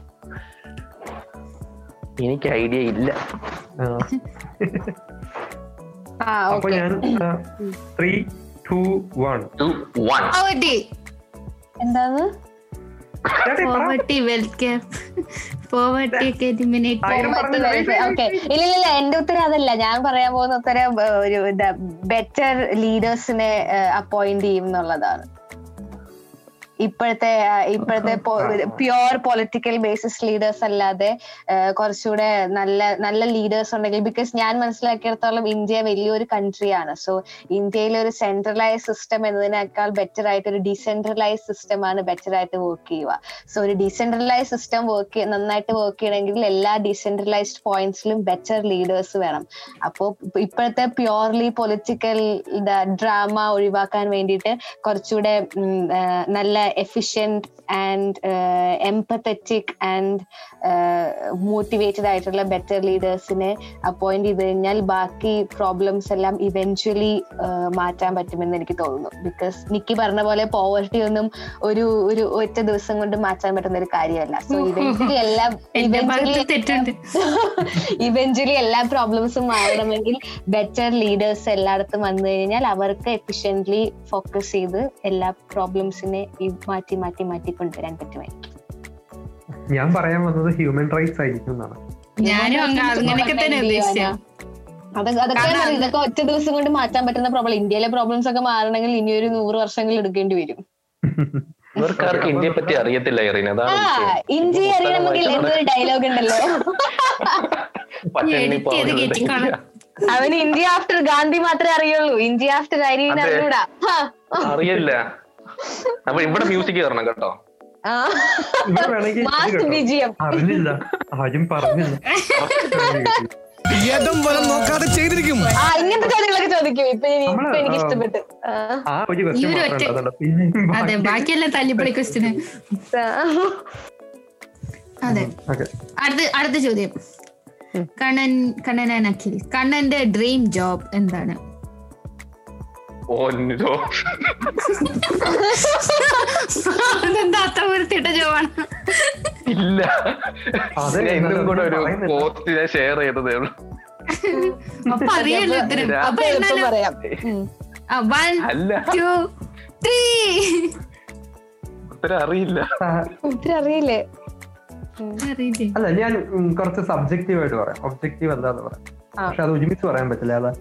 എനിക്ക് ഐഡിയ ഇല്ല ആ, ആ അപ്പൊ ഓക്കെ ഞാൻ three two one two one poverty എന്താന്ന് പോവർട്ടി വെൽത്ത് കെയർ പോവർട്ടി ഒക്കെ എലിമിനേറ്റ് ആയിരം പറഞ്ഞില്ല. ഓക്കെ ഇല്ല ഇല്ല ഇല്ല എന്റെ ഉത്തരം അതല്ല ഞാൻ പറയാൻ പോകുന്ന ഉത്തരം ഏഹ്, ഒരു ബെറ്റർ ലീഡേഴ്സിനെ അപ്പോയിന്റ് ചെയ്യും എന്നുള്ളതാണ് ഇപ്പോഴത്തെ ആ, ഇപ്പോഴത്തെ പ്യുവർ പൊളിറ്റിക്കൽ ബേസിസ് ലീഡേഴ്സ് അല്ലാതെ ഏഹ്, കുറച്ചുകൂടെ നല്ല നല്ല ലീഡേഴ്സ് ഉണ്ടെങ്കിൽ ബിക്കോസ് ഞാൻ മനസ്സിലാക്കിയിടത്തോളം ഇന്ത്യ വലിയൊരു കൺട്രിയാണ് സോ ഇന്ത്യയിലെ ഒരു സെൻട്രലൈസ് സിസ്റ്റം എന്നതിനേക്കാൾ ബെറ്റർ ആയിട്ട് ഒരു ഡീസെൻട്രലൈസ് സിസ്റ്റം ആണ് ബെറ്റർ ആയിട്ട് വർക്ക് ചെയ്യുക സോ ഒരു ഡീസെൻട്രലൈസ് സിസ്റ്റം വർക്ക് നന്നായിട്ട് വർക്ക് ചെയ്യണമെങ്കിൽ എല്ലാ ഡീസെൻട്രലൈസ്ഡ് പോയിന്റ്സിലും ബെറ്റർ ലീഡേഴ്സ് വേണം അപ്പോൾ ഇപ്പോഴത്തെ പ്യുവർലി പൊളിറ്റിക്കൽ ഡ്രാമ ഒഴിവാക്കാൻ വേണ്ടിയിട്ട് കുറച്ചുകൂടെ ഉം, ആ, നല്ല efficient and empathetic and motivated ആയിട്ടുള്ള ബെറ്റർ ലീഡേഴ്സിനെ അപ്പോയിന്റ് ചെയ്ത് കഴിഞ്ഞാൽ ബാക്കി പ്രോബ്ലംസ് എല്ലാം ഇവൻച്വലി മാറ്റാൻ പറ്റുമെന്ന് എനിക്ക് തോന്നുന്നു ബിക്കോസ് നിക്കി പറഞ്ഞ പോലെ പോവർട്ടി ഒന്നും ഒരു ഒരു ഒറ്റ ദിവസം കൊണ്ട് മാറ്റാൻ പറ്റുന്ന ഒരു കാര്യമല്ല സോ ഇവൻച്വലി എല്ലാം എന്റെ ഭാഗത്ത് ഇവൻച്വലി തെറ്റുണ്ട് ഇവൻച്വലി എല്ലാ പ്രോബ്ലംസും മാറണമെങ്കിൽ ബെറ്റർ ലീഡേഴ്സ് എല്ലായിടത്തും വന്നു കഴിഞ്ഞാൽ അവർക്ക് എഫിഷ്യന്റ്ലി ഫോക്കസ് ചെയ്ത് എല്ലാ പ്രോബ്ലംസിനെ മാറ്റി മാറ്റി മാറ്റി കൊണ്ടുവരാൻ പറ്റുമായിരിക്കും ഞാൻ പറയാൻ വന്നത് ഹ്യൂമൻ റൈറ്റ്സ് ആയിരിക്കും എന്നാണ് ഞാനും അങ്ങ- അങ്ങനെയൊക്കെ തന്നെ ഉദ്ദേശിച്ചത് അതൊക്കെ അതൊക്കെ കാരണം മതി. ഇതൊക്കെ ഒറ്റ ദിവസം കൊണ്ട് മാറ്റാൻ പറ്റുന്ന പ്രോബ്ലം ഇന്ത്യയിലെ പ്രോബ്ലംസ് ഒക്കെ മാറണമെങ്കിൽ ഇനി ഒരു നൂറ് വർഷങ്ങൾ എടുക്കേണ്ടി വരും ഇവർക്കാർക്ക് ഇന്ത്യയെ പറ്റി അറിയത്തില്ല എറിന് ആ അതാണ് വിഷയം. ഇന്ത്യ പുസ്തകം അറിയാൻ നമുക്ക് വായിച്ചാൽ എന്തൊരു ഡയലോഗ് ഉണ്ടല്ലോ പച്ചണ്ണി edit ചെയ്ത് പാവം കയറ്റിക്കോളാം. അവന് ഇന്ത്യ ആഫ്റ്റർ ഗാന്ധി മാത്രമേ അറിയുള്ളൂ ഇന്ത്യ ആഫ്റ്റർ അരീന അതെ. അറിഞ്ഞൂടാ ഹാ. അറിയില്ല അപ്പൊ ഇവിടെ മ്യൂസിക് കയറണം കേട്ടോ ആ. ഇവിടെ വേണമെങ്കിൽ ഇത് മാസ് കേട്ടോ. വിജയം അറിഞ്ഞില്ല ആരും പറഞ്ഞില്ല ഇടം വലം നോക്കാതെ ചെയ്തിരിക്കും ആ ഇങ്ങനത്തെ ചോദ്യങ്ങളൊക്കെ ചോദിക്കും ഇപ്പൊ ഇനി- നമ്മള്, ഇപ്പൊ എനിക്ക് ആ, ഇഷ്ടപ്പെട്ടു ആ. ആ ഒരു ഈ ക്വസ്റ്റ്യൻ ഒരു മാത്രം ഒറ്റ- ഉണ്ടാകുന്നുള്ളൂ. പിന്നെ അതെ ബാക്കിയെല്ലാം തല്ലിപ്പൊളി ക്വസ്റ്റിന് അതെ ഓക്കെ അടുത്ത അടുത്ത ചോദ്യം കണ്ണൻ കണ്ണൻ ആൻഡ് അഖിൽ കണ്ണന്റെ ഡ്രീം ജോബ് എന്താണ് ഓന്നോ അതെന്താ അത്ര വൃത്തിയിട്ട ജോബാണ് ഇല്ല അതെ, ഞാൻ ഇന്നും എന്നാലും കൂടെ ഒരു പറയുന്നില്ല. പോസ്റ്റ് ഞാൻ ഷെയർ ചെയ്തതേ ഉള്ളൂ അപ്പൊ അറിയല്ലോ ഉത്തരം അപ്പൊ എളുപ്പം എന്നാലും പറയാം ഉം. വൺ അല്ല ടു ത്രീ ഉത്തരം അറിയില്ല ഉത്തരം അറിയില്ലേ അറിയില്ലേ അല്ല ഞാൻ ഉം, കുറച്ച് സബ്ജക്റ്റീവ് ആയിട്ട് പറയാം ഒബ്ജക്റ്റീവ് അല്ലാന്ന് പറയാം ആ. പക്ഷെ അത് ഒരുമിച്ച് പറയാൻ പറ്റില്ല അതാ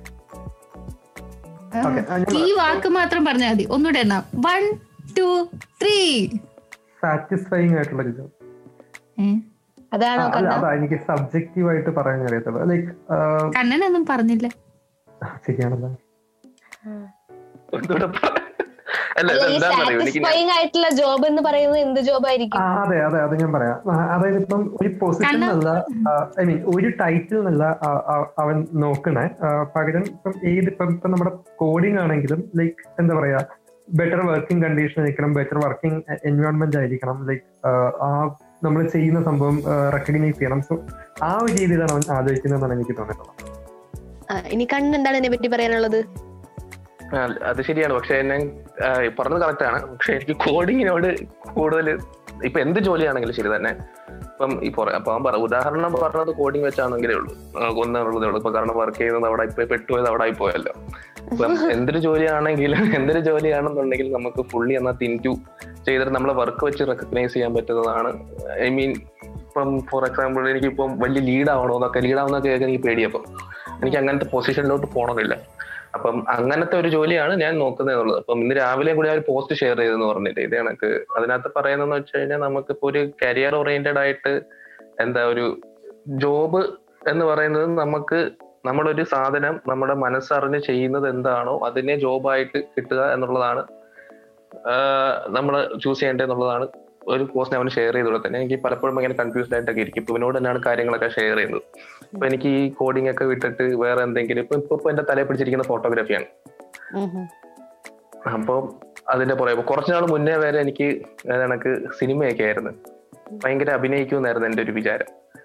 ഓക്കെ ഈ വാക്ക് മാത്രം പറഞ്ഞാൽ മതി ഒന്നുകൂടെ എണ്ണാം വൺ ടു ത്രീ സാറ്റിസ്ഫൈങ് ആയിട്ടുള്ള ഒരു job. അതാണോ ആ, അല്ല കണ്ണ അതാ എനിക്ക് സബ്ജക്റ്റീവ് ആയിട്ട് പറയാൻ അറിയത്തുള്ളൂ ലൈക്ക് കണ്ണനൊന്നും പറഞ്ഞില്ല ശരിയാണല്ലോ ഒന്നുകൂടെ പറ. അല്ല അല്ല ഈ എന്താണെന്നറിയോ എനിക്ക് ഞാൻ- സാറ്റിസ്ഫൈങ് ആയിട്ടുള്ള ജോബ് എന്ന് പറയുന്നത് എന്ത് ജോബ് ആയിരിക്കും ആ അതെ അതെ അത് ഞാൻ പറയാം ആ, അതായത് ഇപ്പം ഒരു പൊസിഷൻ കണ്ണ- എന്നല്ല ഐ മീൻ ഒരു ടൈറ്റിൽ എന്നല്ല ആ, ആ, അവൻ നോക്കണേ ആ, പകരം ഇപ്പം ഏത് ഇപ്പം ഇപ്പം നമ്മുടെ കോഡിംഗ് ആണെങ്കിലും ലൈക്ക് എന്താ പറയാ ബെറ്റർ വർക്കിംഗ് കണ്ടീഷൻ ആയിരിക്കണം ബെറ്റർ വർക്കിംഗ് എൻവയോൺമെന്റ് ആയിരിക്കണം ലൈക്ക് ആ നമ്മൾ ചെയ്യുന്ന സംഭവം റെക്കഗ്നൈസ് ചെയ്യണം സോ ആ ഒരു രീതിയിലാണ് അവൻ ആലോചിക്കുന്നതെന്നാണ് എനിക്ക് തോന്നിയിട്ടുള്ളത് ആ, ഇനി കണ്ണ് എന്താണ് ഇതിനെ പറ്റി പറയാനുള്ളത് ആ, അത് ശരിയാണ് പക്ഷെ ഞാൻ ആ, പറഞ്ഞത് കറക്റ്റ് ആണ് പക്ഷെ എനിക്ക് കോഡിങ്ങിനോട് കൂടുതൽ ഇപ്പൊ എന്ത് ജോലിയാണെങ്കിലും ശരി തന്നെ ഇപ്പം ഈ പുറ അപ്പൊ അവൻ പറ ഉദാഹരണം പറഞ്ഞത് കോഡിങ് വെച്ചാണെങ്കിലേ ഉള്ളൂ ആ, ഒന്നുള്ളതേ ഉള്ളൂ ഇപ്പൊ കാരണം വർക്ക് ചെയ്യുന്നത് അവിടെ ഇപ്പൊ പെട്ടുപോയത് അവിടെ ആയി പോയല്ലോ ഇപ്പം എന്തൊരു ജോലിയാണെങ്കിലും എന്തൊരു ജോലിയാണെന്നുണ്ടെങ്കിൽ നമുക്ക് ഫുള്ളി എന്നാൽ തിൻറ്റു ചെയ്തിട്ട് നമ്മളെ വർക്ക് വെച്ച് റെക്കഗ്നൈസ് ചെയ്യാൻ പറ്റുന്നതാണ് ഐ മീൻ ഇപ്പം ഫോർ എക്സാമ്പിൾ എനിക്കിപ്പം വലിയ ലീഡ് ആവണോ എന്നൊക്കെ ലീഡ് ആവുന്നൊക്കെ കേൾക്കാൻ എനിക്ക് പേടിയപ്പം എനിക്ക് അങ്ങനത്തെ പൊസിഷനിലോട്ട് പോകണമെന്നില്ല അപ്പം അങ്ങനത്തെ ഒരു ജോലിയാണ് ഞാൻ നോക്കുന്നത് എന്നുള്ളത് അപ്പം ഇന്ന് രാവിലെ കൂടി ആ ഒരു പോസ്റ്റ് ഷെയർ ചെയ്തെന്ന് പറഞ്ഞിട്ട് ഇത് കണക്ക് അതിനകത്ത് പറയുന്നതെന്ന് വെച്ച് കഴിഞ്ഞാൽ നമുക്കിപ്പോ ഒരു കരിയർ ഓറിയന്റഡ് ആയിട്ട് എന്താ ഒരു ജോബ് എന്ന് പറയുന്നത് നമുക്ക് നമ്മുടെ ഒരു സാധനം നമ്മുടെ മനസ്സറിഞ്ഞ് ചെയ്യുന്നത് എന്താണോ അതിനെ ജോബായിട്ട് കിട്ടുക എന്നുള്ളതാണ് നമ്മൾ ചൂസ് ചെയ്യേണ്ടത് എന്നുള്ളതാണ് ഒരു പോസ്റ്റ് അവന് ഷെയർ ചെയ്തോടെ തന്നെ എനിക്ക് പലപ്പോഴും ഇങ്ങനെ കൺഫ്യൂസ്ഡ് ആയിട്ടൊക്കെ ഇരിക്കും ഇപ്പൊ ഇവനോട് തന്നെയാണ് കാര്യങ്ങളൊക്കെ ഷെയർ ചെയ്യുന്നത് ഇപ്പൊ എനിക്ക് ഈ കോഡിംഗ് ഒക്കെ വിട്ടിട്ട് വേറെ എന്തെങ്കിലും ഇപ്പൊ ഇപ്പൊ എന്റെ തലയിൽ പിടിച്ചിരിക്കുന്ന ഫോട്ടോഗ്രാഫിയാണ് അപ്പൊ അതിന്റെ പുറകെ കുറച്ചു നാൾ മുന്നേ വരെ എനിക്ക് കണക്ക് സിനിമയൊക്കെ ആയിരുന്നു ഭയങ്കര അഭിനയിക്കുമെന്നായിരുന്നു എന്റെ ഒരു വിചാരം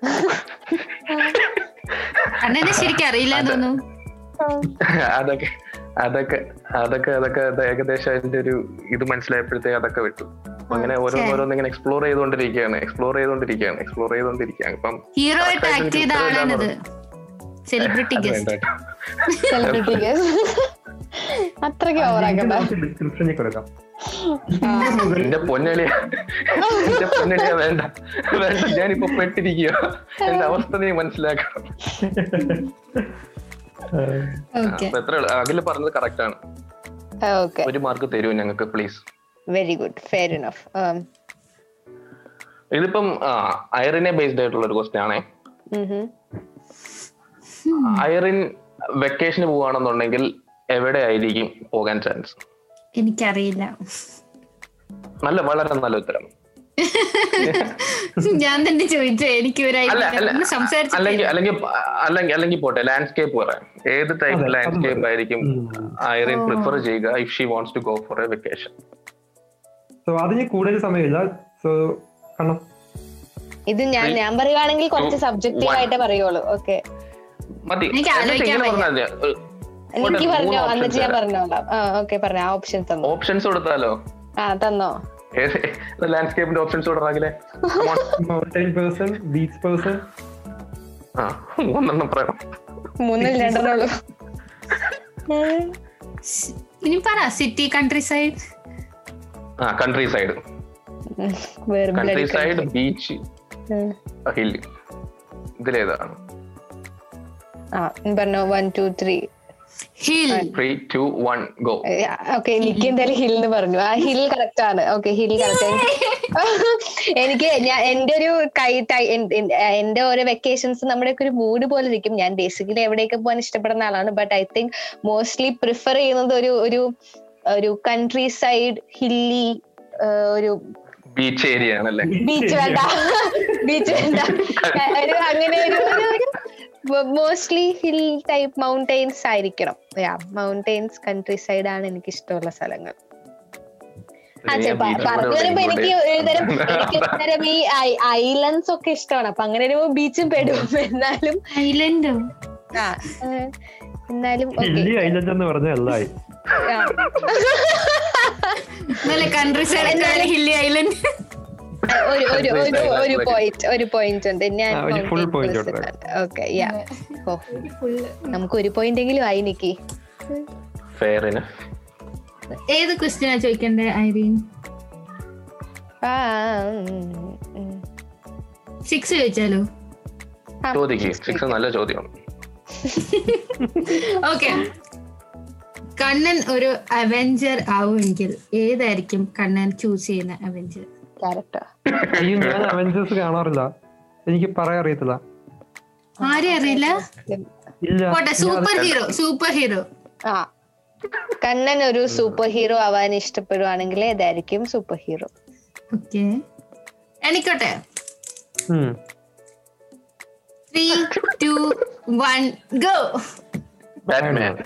കണ്ണനെ ശരിക്കും അറിയില്ല തോന്നുന്നു അതൊക്കെ അതൊക്കെ അതൊക്കെ അതൊക്കെ അത് ഏകദേശം അതിന്റെ ഒരു ഇത് മനസ്സിലായപ്പോഴത്തേക്ക് അതൊക്കെ വിട്ടു അപ്പൊ അങ്ങനെ ഓരോന്ന് ഓരോന്ന് ഇങ്ങനെ എക്സ്പ്ലോർ ചെയ്തുകൊണ്ടിരിക്കുകയാണ് എക്സ്പ്ലോർ ചെയ്തുകൊണ്ടിരിക്കുകയാണ് എക്സ്പ്ലോർ ചെയ്തുകൊണ്ടിരിക്കുകയാണ് ഇപ്പം ഹീറോ ആയിട്ട് ആക്ട് ചെയ്ത ആളാണിത് സെലിബ്രിറ്റി അത് ഗസ്റ്റ് വേണ്ട കേട്ടോ. സെലിബ്രിറ്റി അത്രയ്ക്ക് ഓവറാക്കണ്ട ഡിസ്ക്രിപ്ഷനിൽ കൊടുക്കാം എന്റെ പൊന്നളിയ എന്റെ പൊന്നളിയ വേണ്ട വേണ്ട ഞാനിപ്പോ പെട്ടിരിക്കുക എന്റെ അവസ്ഥ നീ മനസ്സിലാക്കണം ഓക്കെ അപ്പൊ എത്ര അഖില് പറഞ്ഞത് കറക്റ്റ് ആണ് ഓക്കെ ഒരു മാർക്ക് തരൂ ഞങ്ങൾക്ക് please very good fair enough ഇതിപ്പം അയറിനെ ബേസ്ഡ് ആയിട്ടുള്ള ഒരു ക്വസ്റ്റ്യൻ ആണേ അയറിൻ വെക്കേഷന് പോവാണെന്നുണ്ടെങ്കിൽ എവിടെ ആയിരിക്കും പോകാൻ ചാൻസ് എനിക്കറിയില്ല നല്ല വളരെ നല്ല ഉത്തരം ഞാൻ തന്നെ ചോദിച്ചേ എനിക്ക് ഒരു അല്ല idea അല്ല ഇല്ല. ഒന്ന് സംസാരിച്ചിട്ട് അല്ലെങ്കിൽ അല്ലെങ്കിൽ അല്ലെങ്കിൽ അല്ലെങ്കിൽ പോട്ടെ ലാൻഡ്സ്കേപ്പ് പറയാം ഏത് ടൈപ്പ് അതെ, അത് ലാൻഡ്സ്കേപ്പ് മതി. ആയിരിക്കും ഐറിൻ പ്രിഫർ ചെയ്യുക if she wants to go for a vacation so അതിന് കൂടുതൽ സമയമില്ല സോ കണ്ണം ഇത് ഞാൻ ഞാൻ പറയുവാണെങ്കിൽ കുറച്ച് Two, സബ്ജക്റ്റീവ് one. ആയിട്ട് പറയുള്ളൂ ഓക്കെ മതി എനിക്ക് ആലോചിക്കാൻ വയ്യ. എനിക്ക് പറഞ്ഞോ എന്നിട്ട് ഞാൻ പറഞ്ഞോളാം ആ ഓക്കെ പറഞ്ഞ ആ ഓപ്ഷൻ തന്നു ഓപ്ഷൻസ് കൊടുത്താലോ ആ തന്നോ ലാൻഡ്സ്കേപ്പിന്റെ ഓപ്ഷൻസ് കൊടുക്കാകില്ലേ മൗണ്ടൈൻ പേഴ്സൺ ബീച്ച് പേഴ്സൺ ആ മൂന്നെണ്ണം പറയാം മൂന്നിൽ രണ്ടെണ്ണുള്ളൂ ഇനി പറ സിറ്റി കൺട്രി സൈഡ് ആ കൺട്രി സൈഡ് വേറെ കൺട്രി സൈഡ് ബീച്ച് ഹിൽ ഇതിലേതാണ് ആ പറഞ്ഞോ one two three hill three two one go okay എനിക്ക് എന്തായാലും ഹിൽ എന്ന് പറഞ്ഞു ആ ഹിൽ കറക്റ്റ് ആണ് ഓക്കെ ഹിൽ കറക്റ്റ് എനിക്ക് ഞാൻ എന്റെ ഒരു കൈ ടൈ- എൻ- എൻ- എന്റെ ഓരോ വെക്കേഷൻസ് നമ്മുടെ ഒക്കെ ഒരു മൂഡ് പോലെ ഇരിക്കും ഞാൻ ബേസിക്കലി എവിടെയൊക്കെ പോകാൻ ഇഷ്ടപ്പെടുന്ന ആളാണ് but I think mostly prefer ചെയ്യുന്നത് ഒരു ഒരു ഒരു കൺട്രി സൈഡ് ഹില്ലി ഒരു ബീച്ച് ഏരിയ ആണല്ലേ ബീച്ച് വേണ്ട ബീച്ച് വേണ്ട ഒരു അങ്ങനെ ഒരു മോസ്റ്റ്ലി ഹിൽ ടൈപ്പ് മൗണ്ടെയിൻസ് ആയിരിക്കണം മൗണ്ടെയിൻസ് കൺട്രി സൈഡ് ആണ് എനിക്ക് ഇഷ്ടമുള്ള സ്ഥലങ്ങൾ ആ ചെ- പ- പറഞ്ഞു വരുമ്പോ എനിക്ക് ഒരുതരം എനിക്ക് ഒരുതരം ഈ ഐലൻഡ്സ് ഒക്കെ ഇഷ്ടമാണ് അപ്പൊ അങ്ങനെ വരുമ്പോ ബീച്ചും പെടും എന്നാലും ഐലൻഡോ ആ ഏഹ്, എന്നാലും ഹില്ലി ഓക്കെ ഐലൻഡ് എന്ന് പറഞ്ഞ എല്ലായി നല്ല കൺട്രി സൈഡ് ഹില്ലി ഐലൻഡ് ഒരു ഒരു ഒരു ഒരു പോയിന്റ് ഒരു പോയിന്റ് ഉണ്ട് ഞാൻ ആ, ഒരു full point ഉണ്ട്. ഓക്കെ യാ ഓ നമുക്ക് ഒരു പോയിന്റ് എങ്കിലും ആയി നിക്കി ഫെയറിന് ഏത് ക്വസ്റ്റ്യനാ ചോദിക്കണ്ടേ ഐറീൻ ആ ഉം, ഉം. സിക്സ് ചോദിച്ചാലോ ആ, ചോദിക്കുക സിക്സ് നല്ല ചോദ്യമാണ് ഓക്കെ കണ്ണൻ ഒരു അവെഞ്ചർ ആവുമെങ്കിൽ ഏതായിരിക്കും കണ്ണൻ ചൂസ് ചെയ്യുന്ന അവെഞ്ചർ character. അയ്യോ ഞാൻ അവഞ്ചേഴ്സ് കാണാറില്ല എനിക്ക് പറയാൻ അറിയത്തില്ല ആരെ അറിയില്ല ഇല്ല പോട്ടെ സൂപ്പർ ഹീറോ സൂപ്പർ ഹീറോ ആ കണ്ണൻ ഒരു സൂപ്പർ ഹീറോ ആവാൻ ഇഷ്ടപ്പെടുവാണെങ്കിൽ ഏതായിരിക്കും സൂപ്പർ ഹീറോ ഓക്കെ എണിക്കോട്ടെ ഉം. Three two one go Batman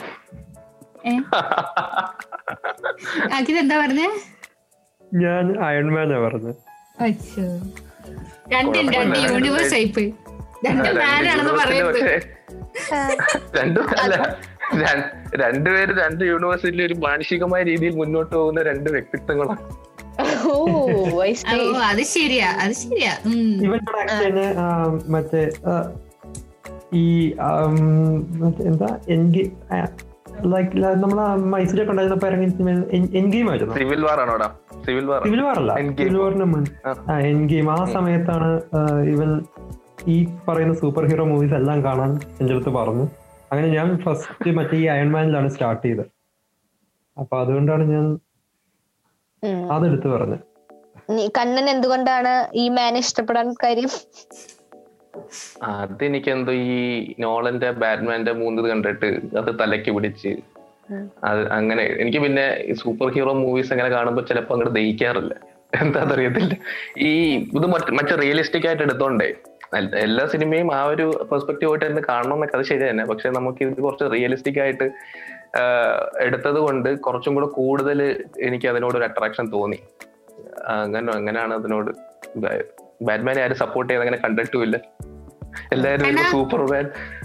എന്താ പറഞ്ഞേ ഞാൻ അയൺമാനാ പറഞ്ഞത് അച്ഛോ രണ്ടും രണ്ട് യൂണിവേഴ്സ് ആയിപ്പോയി രണ്ട് മാനാണെന്ന് പറയുന്നത് രണ്ടും അല്ല ര- രണ്ടുപേരും രണ്ട് യൂണിവേഴ്സിറ്റിയിൽ ഒരു മാനസികമായ രീതിയിൽ മുന്നോട്ട് പോകുന്ന രണ്ട് വ്യക്തിത്വങ്ങളാണ് ഓ I ഓ see. അത് ശരിയാ അത് ശരിയാ ഉം. ഇവന്റെ ആക്ച്വലി മറ്റേ ആ, ഈ ആം, മറ്റേ എന്താ എൻഗി ലൈക്ക് നമ്മളെ മൈസൂരൊക്കെ ഉണ്ടായിരുന്നപ്പോ ഇറങ്ങി എൻഗെയിം ആയിരുന്നു സിവിൽ വാർ ആണോടാ സിവിൽ വാർ സിവിൽ വാർ അല്ല Endgame. സിവിൽ വാറിന് മുൻ ആ. ആ എൻഗെയിം ആ സമയത്താണ് ആ, ഇവൻ ഈ പറയുന്ന സൂപ്പർ ഹീറോ മൂവീസ് എല്ലാം കാണാൻ എന്റെ അടുത്ത് പറഞ്ഞു അങ്ങനെ ഞാൻ ഫസ്റ്റ് മറ്റേ ഈ അയൺമാനിലാണ് സ്റ്റാർട്ട് ചെയ്തത് അപ്പൊ അതുകൊണ്ടാണ് ഞാൻ ഉം. അതെടുത്ത് പറഞ്ഞത് നീ- കണ്ണൻ എന്തുകൊണ്ടാണ് ഈ മാൻ ഇഷ്ടപ്പെടാൻ കാര്യം അതെനിക്ക് എന്തോ ഈ നോളന്റെ ബാറ്റ്മാന്റെ മൂന്നത് കണ്ടിട്ട് അത് തലയ്ക്ക് പിടിച്ച് ഉം. അത് അങ്ങനെ എനിക്ക് പിന്നെ സൂപ്പർ ഹീറോ മൂവീസ് അങ്ങനെ കാണുമ്പോ ചിലപ്പോ അങ്ങോട്ട് ദഹിക്കാറില്ല എന്താണെന്നറിയത്തില്ല ഈ ഇത് മറ്റ് മറ്റേ റിയലിസ്റ്റിക് ആയിട്ട് എടുത്തോണ്ടേ എൽ- എല്ലാ സിനിമയും ആ ഒരു പെർസ്പെക്റ്റീവ് ആയിട്ട് തന്നെ കാണണം എന്നൊക്കെ അത് ശരി തന്നെ പക്ഷെ നമുക്ക് ഇത് കുറച്ച് റിയലിസ്റ്റിക് ആയിട്ട് ആഹ് എടുത്തത് കൊണ്ട് കുറച്ചും കൂടെ കൂടുതൽ എനിക്ക് അതിനോട് ഒരു അട്രാക്ഷൻ തോന്നി ആ, അങ്ങനെ അങ്ങനെയാണ് അതിനോട് ഇതായത് ബാറ്റ്മാനെ ആരും സപ്പോർട്ട് ചെയ്ത് അങ്ങനെ കണ്ടിട്ടുമില്ല എല്ലാരും കണ്ടാ? സൂപ്പർ ബാൻ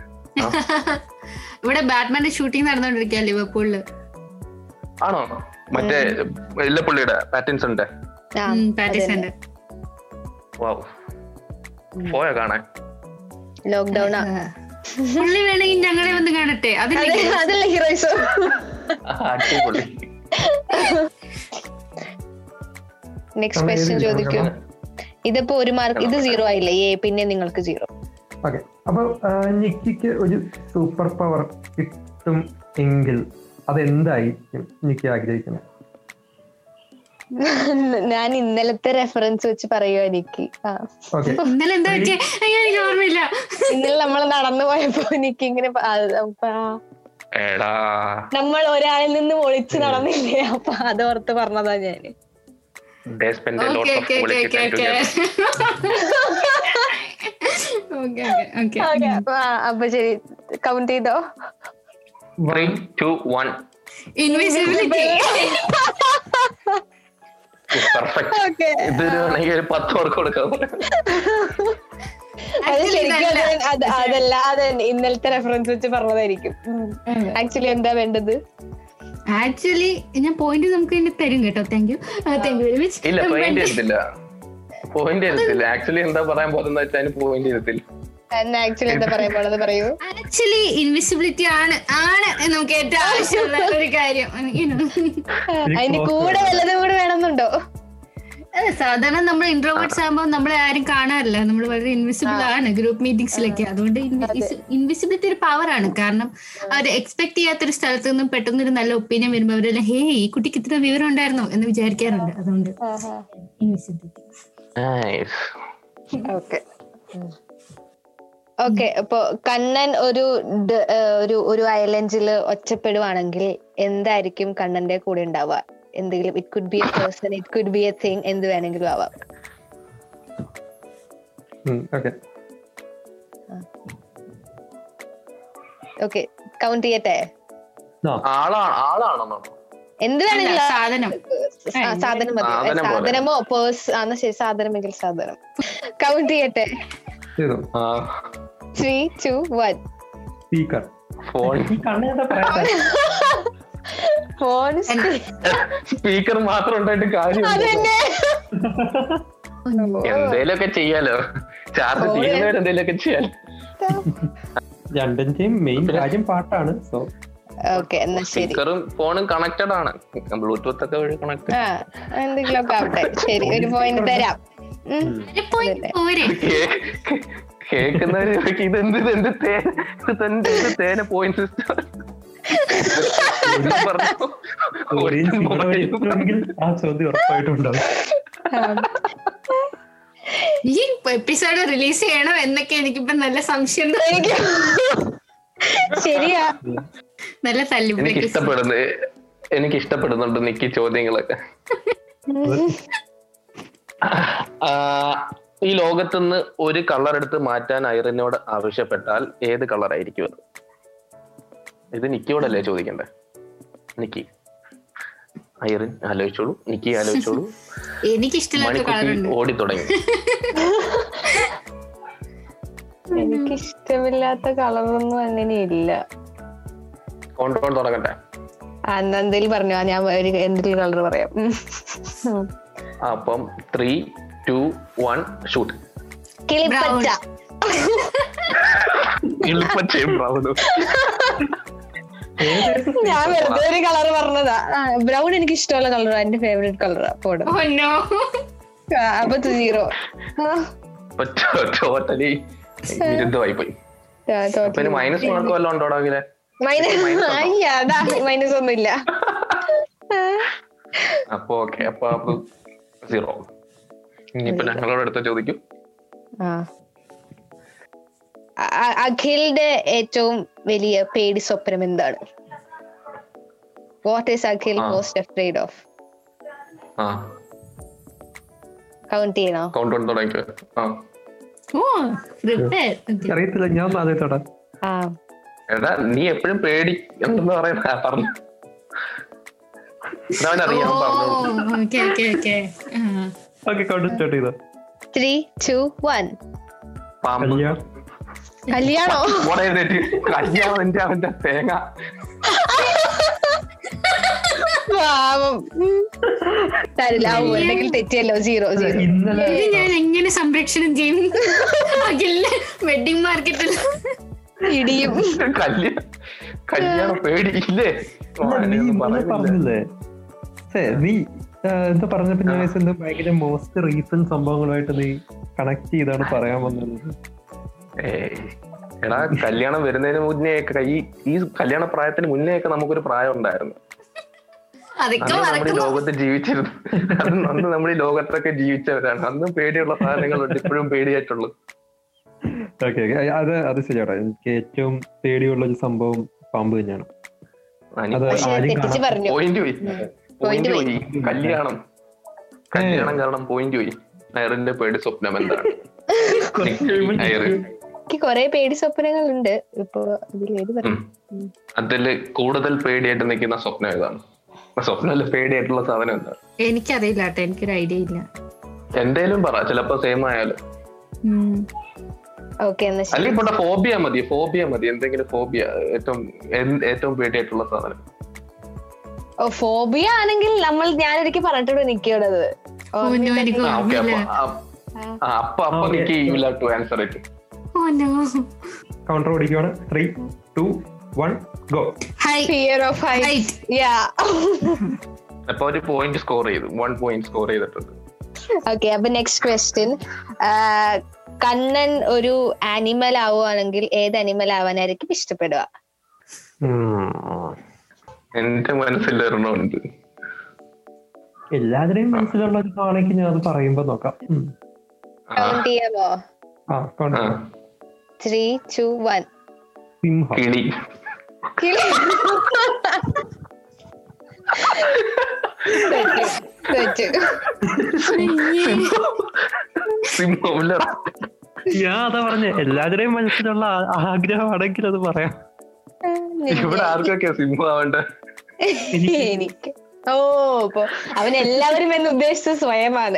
ഇവിടെ ബാറ്റ്മാന്റെ ഷൂട്ടിംഗ് നടന്നുകൊണ്ടിരിക്കുക ലിവർപൂളില് ആണോ മറ്റേ ഇല്ലപ്പള്ളിയുടെ പാറ്റിൻസന്റെ ആ, പാറ്റിസന്റെ വാവ് പോയോ കാണാൻ ലോക്ക്ഡൌൺ പുള്ളി വേണമെങ്കിൽ ഞങ്ങളെ വന്ന് കാണട്ടെ അതില്ലേ അതല്ല ഹീറോയിസ് ആ, അടിപൊളി നെക്സ്റ്റ് ക്വസ്റ്റ്യൻ ചോദിക്കൂ ഇതിപ്പോ ഒരു മാർക്ക് ഇത് സീറോ ആയില്ലേ ഏ പിന്നെ നിങ്ങൾക്ക് സീറോ ഓക്കെ അപ്പൊ ആ, നിക്കിക്ക് ഒരു സൂപ്പർ പവർ കിട്ടും എങ്കിൽ അതെന്തായിരിക്കും നിക്കി ആഗ്രഹിക്കുന്നത് ഞാൻ ഇന്നലത്തെ റെഫറൻസ് വെച്ച് പറയുക എനിക്ക് ആ ഓക്കെ ഇന്നലെ എന്താ പറ്റിയ അയ്യോ എനിക്ക് ഓർമ്മയില്ല ഇന്നലെ നമ്മൾ നടന്നു പോയപ്പോ എനിക്ക് ഇങ്ങനെ പ- ആ, അപ്പൊ ആ, എടാ നമ്മൾ ഒരാളിൽ നിന്ന് ഒളിച്ച് നടന്നില്ലേ അപ്പൊ അത് ഓർത്ത് പറഞ്ഞതാ ഞാന് they spend a lot okay of okay okay quality okay time okay together. Okay okay okay അപ്പൊ ആ, അപ്പൊ ശരി കൗണ്ട് ചെയ്തോ Three, two, one. Invisibility Perfect. Okay ഇതൊരു വേണമെങ്കിൽ ഒരു പത്ത് മാർക്ക് കൊടുക്കാം അത് ശരിക്കും അത് അത് അതല്ല അത് ഇന്നലത്തെ റെഫറൻസ് വെച്ച് പറഞ്ഞതായിരിക്കും ആക്ച്വലി എന്താ വേണ്ടത് ആക്ച്വലി ഞാൻ പോയിന്റ് നമുക്ക് ഇനി തരും കേട്ടോ thank you thank you very ഇല്ല പോയിന്റ് മച്ച് എടുത്തില്ല പോയിന്റ് എടുത്തില്ല ആക്ച്വലി എന്താ പറയാൻ പോകുന്ന വെച്ചാൽ അതിന് പോയിന്റ് എടുത്തില്ല എന്നാ ആക്ച്വലി എന്താ പറയാൻ പോണത് പറയൂ ആക്ച്വലി ഇൻവിസിബിലിറ്റി ആണ് ആണ് നമുക്ക് ഏറ്റവും ആവശ്യമുള്ള ഒരു കാര്യം You know. അതിന്റെ കൂടെ വല്ലതും കൂടെ വേണമെന്നുണ്ടോ അതെ സാധാരണ നമ്മൾ ഇൻട്രോവേർട്സ് ആകുമ്പോൾ നമ്മളെ ആരും കാണാറില്ല നമ്മൾ വളരെ ഇൻവിസിബിൾ ആണ് ഗ്രൂപ്പ് മീറ്റിംഗ്സിലൊക്കെ അതുകൊണ്ട് ഇൻവിസിബിലിറ്റി ഒരു പവർ ആണ് കാരണം അവർ എക്സ്പെക്ട് ചെയ്യാത്തൊരു സ്ഥലത്ത് നിന്നും പെട്ടെന്ന് ഒരു നല്ല ഒപ്പീനിയൻ വരുമ്പോൾ അവരെല്ലാം ഹേ ഈ കുട്ടിക്ക് ഇത്ര വിവരം ഉണ്ടായിരുന്നോ എന്ന് വിചാരിക്കാറുണ്ട് അതുകൊണ്ട് ഇൻവിസിബിലിറ്റി Nice. ഓക്കെ ഓക്കെ അപ്പൊ കണ്ണൻ ഒരു ഡ- ഏഹ് ഒരു ഒരു ഐലൻഡിൽ ഒറ്റപ്പെടുവാണെങ്കിൽ എന്തായിരിക്കും കണ്ണന്റെ കൂടെ ഉണ്ടാവുക എന്തെങ്കിലും it could be a person it could be a thing എന്ത് വേണമെങ്കിലും ആവാം ഓക്കെ ഓക്കെ കൗണ്ട് ചെയ്യട്ടെ ആളാ ആളാണെന്നോ എന്ത് വേണമെങ്കിലും ആ- സാധനം ആ, സാധനം മതി സാധനം പോലെ. സാധനമോ പേഴ്സ് ആണ് ശരി സാധനമെങ്കിൽ സാധനം കൗണ്ട് ചെയ്യട്ടെ ചെയ്തു ആ three two one speaker phone ഈ കണ്ണെന്താ പറയാ ഫോൺ സ്പീക്കർ മാത്രം ഉണ്ടായിട്ട് കാര്യം അതന്നെ എന്തേലൊക്കെ ചെയ്യാലോ ചാർജ് ചെയ്യുന്നവർ എന്തേലൊക്കെ ചെയ്യാലോ രണ്ടിന്റെയും മെയിൻ കാര്യം പാട്ടാണ് സോ ഓക്കെ എന്നാ ശരി സ്പീക്കറും ഫോണും കണക്റ്റഡ് ആണ് ബ്ലൂടൂത്ത് ഒക്കെ വഴി കണക്ട് ആ എന്തെങ്കിലുമൊക്കെ ആവട്ടെ ശരി ഒരു പോയിന്റ് തരാം ഉം. ഒരു point പോരെ കേൾക്കുന്നവര് ചോദിക്കും, ഇതെന്ത് ഇതെന്ത് തേൻ ഇത് എന്ത് ഇത് തേന പോയിന്റ് സിസ്റ്റം ഓഡിയൻസ് ഇവിടെ വരെ എത്തുമെങ്കിൽ ആ ചോദ്യം ഉറപ്പായിട്ടും ഉണ്ടാവും ഈ എപ്പിസോഡ് റിലീസ് ചെയ്യണം എന്നൊക്കെ എനിക്കിപ്പോ നല്ല സംശയം ഉണ്ട്. എനിക്ക് ശരിയാ നല്ല എനിക്ക് തല്ലിപ്പിടിക്കും ഇഷ്ടപ്പെടുന്നത് എനിക്ക് ഇഷ്ടപ്പെടുന്നുണ്ട് നിക്ക് ചോദ്യങ്ങളൊക്കെ ആ, ഈ ലോകത്തുനിന്ന് ഒരു കളർ എടുത്ത് മാറ്റാൻ ഐറിനോട് ആവശ്യപ്പെട്ടാൽ ഏത് കളർ ആയിരിക്കും അത് ഇത് നിക്കിയോടല്ലേ ചോദിക്കണ്ടേ നിക്കി ഐറിൻ ആലോചിച്ചോളൂ നിക്കി ആലോചിച്ചോളൂ എനിക്ക് ഇഷ്ടമില്ലാത്ത മണിക്കുട്ടി കളറുണ്ട് ഓടി തുടങ്ങി എനിക്ക് ഇഷ്ടമില്ലാത്ത കളറൊന്നും അങ്ങനെ ഇല്ല കൊണ്ടുകൊണ്ട് തുടങ്ങട്ടെ ആ, എന്നാ എന്തേലും പറഞ്ഞു ഞാൻ ഒരു എന്തെങ്കിലും കളർ പറയാം ഉം. ഉം. അപ്പം ത്രീ ടു വൺ ഷൂട്ട് കിളിപ്പച്ച എളുപ്പച്ചയും ബ്രൗണും ഞാൻ വെറുതെ ഒരു കളർ പറഞ്ഞതാ ബ്രൗൺ എനിക്ക് ഇഷ്ടമുള്ള കളറാ എന്റെ ഫേവറേറ്റ് കളറാ പോടും Oh no. അപ്പൊ സീറോ ടോട്ടലി വിരുദ്ധമായി പോയി അപ്പൊ ഇനി മൈനസ് മാർക്ക് വല്ലതും ഉണ്ടോടാങ്കിലെ മൈനസ് അതാ മൈനസ് ഒന്നും ഇല്ല അപ്പൊ ഓക്കെ അപ്പൊ അപ്പൊ സീറോ ഇനിയിപ്പൊ ഞങ്ങളോട് അടുത്ത ചോദിക്കും ആ. അ- അഖിലിന്റെ ഏറ്റവും വലിയ പേടി സ്വപ്നം എന്താണ് വാട്ട് ഈസ് അഖിൽ ആ. മോസ്റ്റ് അഫ്രൈഡ് ഓഫ് ആ കൗണ്ട് ചെയ്യണോ കൗണ്ട് കൊണ്ട് തുടങ്ങിക്കോ ആ Oh, prepare. Okay. അറിയത്തില്ല ഞാൻ ഒന്ന് ആദ്യത്തോടെ ആ എടാ നീ എപ്പോഴും പേടി എന്തെന്ന് പറയുന്ന പറഞ്ഞു അവനറിയാം പറഞ്ഞു Oh, okay, okay, okay. ആ. ഓക്കെ കൗണ്ട് സ്റ്റാർട്ട് ചെയ്തോ ത്രീ ടു വൺ പാമ്പ് കല്യാണം കല്യാണോ മോടെ എഴുന്നേറ്റ് കല്യാണം എന്റെ അവന്റെ തേങ്ങ പാവം ഉം. തരില്ല ആ, ഉണ്ടെങ്കിൽ തെറ്റിയല്ലോ സീറോ സീറോ ഇന്നലെ ഇത് ഞാൻ എങ്ങനെ സംരക്ഷണം ചെയ്യും അഖിലിന്റെ വെഡിങ് മാർക്കറ്റിൽ ഇടിയും കല്യാണം കല്യാണം പേടിയില്ലേ അല്ല, നീ ഇന്നലെ പറഞ്ഞില്ലേ ഛേ, നീ ആ, എന്താ പറഞ്ഞപ്പോ ഞാൻ വിചാരിച്ചു എന്തോ ഭയങ്കര മോസ്റ്റ് റീസെന്റ് സംഭവങ്ങളുമായിട്ട് നീ കണക്ട് ചെയ്താണ് പറയാൻ വന്നത് ഏയ്. എടാ കല്യാണം വരുന്നതിന് മുന്നേ ഒക്കെ ഈ ഈ കല്യാണ പ്രായത്തിന് മുന്നേ ഒക്കെ നമുക്കൊരു പ്രായം ഉണ്ടായിരുന്നു അതൊക്കെ അന്ന് നമ്മൾ ഈ മറക്കുന്നു ലോകത്ത് ജീവിച്ചിരുന്നു അന്ന് അന്ന് നമ്മൾ ഈ ലോകത്തൊക്കെ ജീവിച്ചവരാണ് അന്നും പേടിയുള്ള സാധനങ്ങളുണ്ട് ഇപ്പോഴും പേടിയായിട്ടുള്ളു ഓക്കെ ഓക്കെ അത് അത് ശരിയാട്ടോ എനിക്ക് ഏറ്റവും പേടിയുള്ള ഒരു സംഭവം പാമ്പ് തന്നെയാണ് അത് പക്ഷെ ആരും തെറ്റിച്ച് കാണാ- പറഞ്ഞു പോയിന്റ് പോയി പോയിന്റ് പോയി കല്യാണം കല്യാണം കാരണം പോയിന്റ് പോയി അയറിന്റെ പേടി സ്വപ്നം എന്താണ് അയറ് എനിക്ക് കൊറേ പേടി സ്വപ്നങ്ങളുണ്ട് ഇപ്പൊ അതിൽ ഏത് പറയാം ഉം. അതില് കൂടുതൽ പേടിയായിട്ട് നിൽക്കുന്ന സ്വപ്നം ഏതാണ് സ്വപ്നത്തില് പേടിയായിട്ടുള്ള സാധനം എന്താണ് എനിക്കറിയില്ല കേട്ടോ എനിക്കൊരു ഐഡിയ ഇല്ല എന്തേലും പറ ചിലപ്പോ സെയിം ആയാലും ഉം. ഓക്കെ എന്നാ ശരി അല്ലെങ്കിൽ ഇവിടെ ഫോബിയ മതി ഫോബിയ മതി എന്തെങ്കിലും ഫോബിയ ഏറ്റവും എന്ത് ഏറ്റവും പേടിയായിട്ടുള്ള സാധനം ഓ ഫോബിയ ആണെങ്കിൽ നമ്മൾ ഞാനൊരിക്കൽ പറഞ്ഞിട്ടുണ്ട് നിക്കോടത് Oh no, എനിക്ക് ആ ഓക്കെ അപ്പൊ ഓർമ്മയില്ല ആ, ആ, അപ്പൊ അപ്പൊ Okay. എനിക്ക് you to answer it Oh no. Counter ഓടിക്കുവാണ് three two one go Height. Fear of height Height. Yeah അപ്പൊ ഒരു പോയിന്റ് സ്കോർ ചെയ്തു വൺ പോയിന്റ് സ്കോർ ചെയ്തിട്ടുണ്ട് ഓക്കെ അപ്പൊ നെക്സ്റ്റ് ക്വസ്റ്റ്യൻ കണ്ണൻ ഒരു ആനിമൽ ആവുകയാണെങ്കിൽ ഏത് ആനിമൽ ആവാനായിരിക്കും ഇഷ്ടപ്പെടുക എന്റെ മനസ്സിൽ ഒരെണ്ണമുണ്ട് എല്ലാവരുടെയും മനസ്സിലുള്ള ഒരു നാളേക്ക് ഞാൻ അത് പറയുമ്പോ നോക്കാം ഉം. ആ, കൗണ്ട് ചെയ്യാമോ ആ കൊണ്ട് ആ, ത്രീ ടു വൺ സിംഹം കിളി സിംഹമില്ല ഞാൻ അതാ പറഞ്ഞ എല്ലാവരുടെയും മനസ്സിലുള്ള ആ- ആഗ്രഹമാണെങ്കിൽ അത് പറയാം ഇവിടെ ആർക്കൊക്കെ സിംഹം ആവണ്ട എനിക്ക് ഓ ഇപ്പൊ അവൻ എല്ലാവരും എന്ന് ഉദ്ദേശിച്ചത് സ്വയമാണ്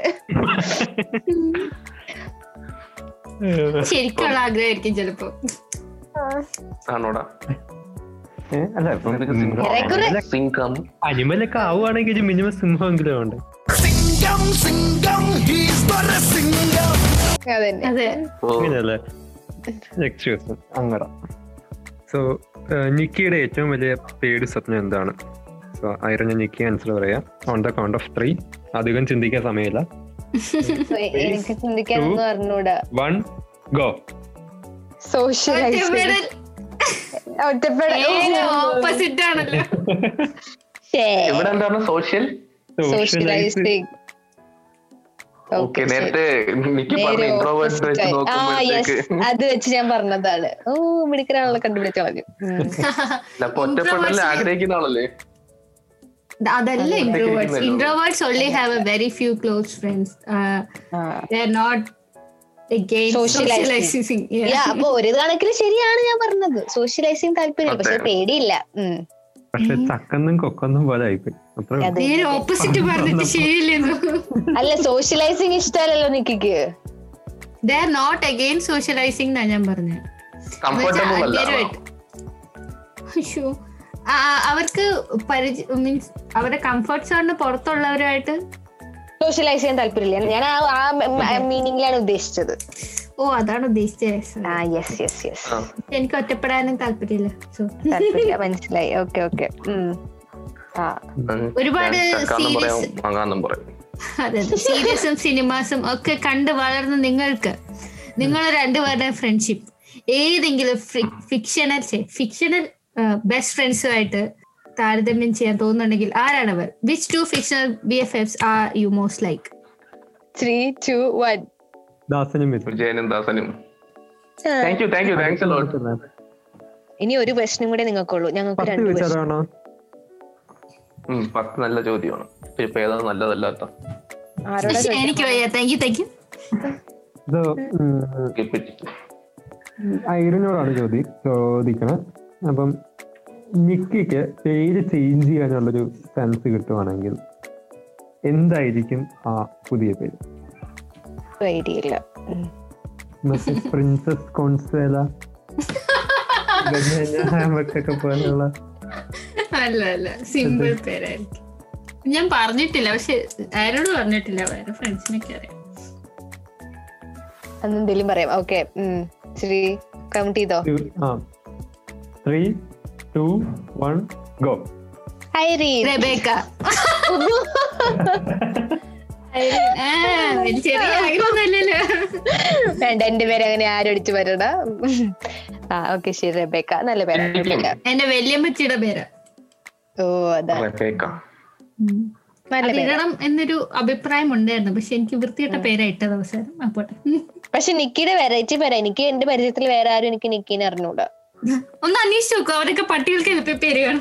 ശരിക്കുള്ള ആഗ്രഹമായിരിക്കും ചിലപ്പോ ആണോടാ ഏ, അല്ല ഇപ്പം ഏറെക്കുറെ. സിംഹം അനിമലൊക്കെ ആവുകയാണെങ്കിൽ മിനിമം സിംഹമെങ്കിലും ഉണ്ട് Singam, singam, he's but a singam. അതന്നെ അതെ ഓ അങ്ങനെയല്ലേ നെക്സ്റ്റ് ക്വസ്റ്റ്യൻ അങ്ങട സോ നിക്കിയുടെ ഏറ്റവും വലിയ പേടി സ്വപ്നം എന്താണ് സോ ആയിരം ഞാൻ നിക്കി ആൻസർ പറയാം on the count of three അധികം ചിന്തിക്കാൻ സമയമില്ല എനിക്ക് ചിന്തിക്കാനൊന്നും അറിഞ്ഞൂടാ വൺ ഗോ സോഷ്യലൈസ് ഓപ്പോസിറ്റ് ആണല്ലോ ഇവിടെ എന്താണ് സോഷ്യൽ സോഷ്യലൈസിങ് ഓക്കെ നേരത്തെ എനിക്ക് പറഞ്ഞ ഇൻട്രോവേർട്ട് വെച്ച് ആ യെസ് നോക്കുമ്പോഴത്തേക്ക് അത് വെച്ച് ഞാൻ പറഞ്ഞതാണ് ഓ മിടുക്കനാണല്ലോ കണ്ടുപിടിച്ച് കളഞ്ഞു ഉം. അപ്പൊ ഒറ്റപ്പെടല്ലേ ആഗ്രഹിക്കുന്ന ആളല്ലേ അതല്ല introverts കേൾക്കുന്നല്ലോ. Introverts only have A very few close friends ആ. ദേ are not Socializing. Socialising Yeah, അപ്പൊ ഒരു കണക്കിന് ശരിയാണ് ഞാൻ പറഞ്ഞത് സോഷ്യലൈസിങ് താല്പര്യം പക്ഷെ അതെ. പേടിയില്ല ഉം. പക്ഷെ ചക്കന്നും കൊക്കൊന്നും പോലെ ആയിപ്പോയി അത്ര അതെ. നേരെ ഓപ്പോസിറ്റ് പറഞ്ഞിട്ട് ശരിയല്ലെന്നു അല്ല സോഷ്യലൈസിങ് ഇഷ്ടമല്ലല്ലോ നിക്കിക്ക് they are not again socialising എന്നാ ഞാൻ പറഞ്ഞത് കംഫർട്ടബിൾ അല്ല അയ്യോ ആ, അവർക്ക് പരിചയ മീൻസ് അവരുടെ കംഫർട്ട് സോണിന് പുറത്തുള്ളവരുമായിട്ട് സോഷ്യലൈസ് ചെയ്യാൻ താല്പര്യമില്ല ഞാൻ ആ മീനിങ്ങിലാണ് ഉദ്ദേശിച്ചത് ഓ അതാണ് ഉദ്ദേശിച്ചത് ആ യെസ് യെസ് യെസ് ആ. എനിക്ക് ഒറ്റപ്പെടാനും താല്പര്യമില്ല സോ താല്പര്യം മനസ്സിലായി ഓക്കെ ഓക്കെ ആ ഒരുപാട് ചക്കാന്നും പറയാം series- മാങ്ങാന്നും പറയും അതെ സീരീസും സിനിമാസും ഒക്കെ കണ്ട് വളർന്ന നിങ്ങൾക്ക് നിങ്ങൾ രണ്ടുപേരുടെ ഫ്രണ്ട്ഷിപ്പ് ഏതെങ്കിലും ഫിക്ഷണൽ ഫിക്ഷണൽ ബെസ്റ്റ് ഫ്രണ്ട്സുമായിട്ട് താരതമ്യം ചെയ്യാൻ തോന്നുന്നുണ്ടെങ്കിൽ ആരാണവർ which two fictional B F Fs are you most like three two one ദാസനും മിഥുൻ. ജയനും ദാസനും thank you thank you thanks lot ഇനി ഒരു പ്രശ്നം കൂടെ നിങ്ങൾക്കുള്ളൂ ഞങ്ങൾക്ക് പത്ത് രണ്ട് പ്രശ്നം ചോദിച്ചതാണോ പത്ത് നല്ല ചോദ്യമാണ് ഇപ്പൊ ഏതാ നല്ലതല്ലാത്ത ആരോടാ ചോദിച്ചത്? എനിക്ക് വയ്യ താങ്ക് യു താങ്ക് യു ഇത് ഉം, ഐറിനോടാണ് ചോദ്യം ചോദിക്കണത് അപ്പം നിക്കിക്ക് പേര് ചേഞ്ച് ചെയ്യാനുള്ളൊരു ചാൻസ് കിട്ടുവാണെങ്കിൽ എന്തായിരിക്കും ആ പുതിയ പേര് ഐഡിയ ഇല്ല ഉം. മറ്റേ പ്രിൻസസ് കോൺസേല ഹാമക്കൊക്കെ പോലെയുള്ള അല്ല അല്ല സിമ്പിൾ പേരായിരിക്കും ഞാൻ പറഞ്ഞിട്ടില്ല പക്ഷെ ആരോട് പറഞ്ഞിട്ടില്ല വേറെ ഫ്രണ്ട്സിനൊക്കെ അറിയാം അന്ന് എന്തെങ്കിലും പറയാം ഓക്കെ ശ്രീ കൗണ്ട് ചെയ്തോ Two- ആ ത്രീ ടു വൺ ഗോ ഐറി റെബേക്ക ആ, ഒരു ചെറിയ ആഗ്രഹമൊന്നുമല്ലല്ലോ വേണ്ട എന്റെ പേര് അങ്ങനെ ആരും അടിച്ചു വരണ്ട ആ ഓക്കെ ശരി റബേക്ക നല്ല പേരാ റബേക്ക എന്റെ വല്യമ്മച്ചിയുടെ പേരാ ഓ അതാ കേക്കാം നല്ല പേരാ അതിടണം എന്നൊരു അഭിപ്രായം ഉണ്ടായിരുന്നു പക്ഷെ എനിക്ക് വൃത്തിയിട്ട പേരാ ഇട്ടത് അവസരം അപ്പോട്ടെ പക്ഷെ നിക്കിയുടെ വെറൈറ്റി പേരാ എനിക്ക് എന്റെ പരിചയത്തിൽ വേറെ ആരും എനിക്ക് നിക്കിനെ അറിഞ്ഞൂടാ ഒന്ന് അന്വേഷിച്ച് നോക്കൂ അവരൊക്കെ പട്ടികൾക്ക് എളുപ്പ പേര് കാണും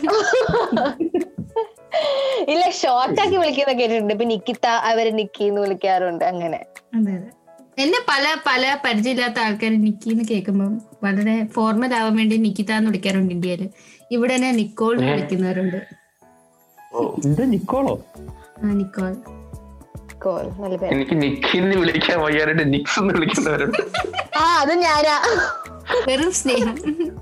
ഇല്ല ഷോർട്ട് ആക്കി വിളിക്കുന്ന കേട്ടിട്ടുണ്ട് ഇപ്പൊ നിക്കിത്ത അവര് നിക്കി എന്ന് വിളിക്കാറുണ്ട് അങ്ങനെ അതെ അതെ എന്നെ പല പല പരിചയമില്ലാത്ത ആൾക്കാർ നിക്കി എന്ന് കേൾക്കുമ്പോൾ വളരെ ഫോർമൽ ആവാൻ വേണ്ടി നിക്കിത്ത എന്ന് വിളിക്കാറുണ്ട് ഇന്ത്യയില് ഇവിടെ തന്നെ നിക്കോൾ എന്ന് വിളിക്കുന്നവരുണ്ട് ഓ ഇത് നിക്കോളോ ആ നിക്കോൾ കോൾ നല്ല പേര് എനിക്ക് നിക്കിന്ന് വിളിക്കാൻ വയ്യാനായിട്ട് നിക്സ് എന്ന് വിളിക്കുന്നവരുണ്ട് ആ അത് ഞാനാ വെറും സ്നേഹം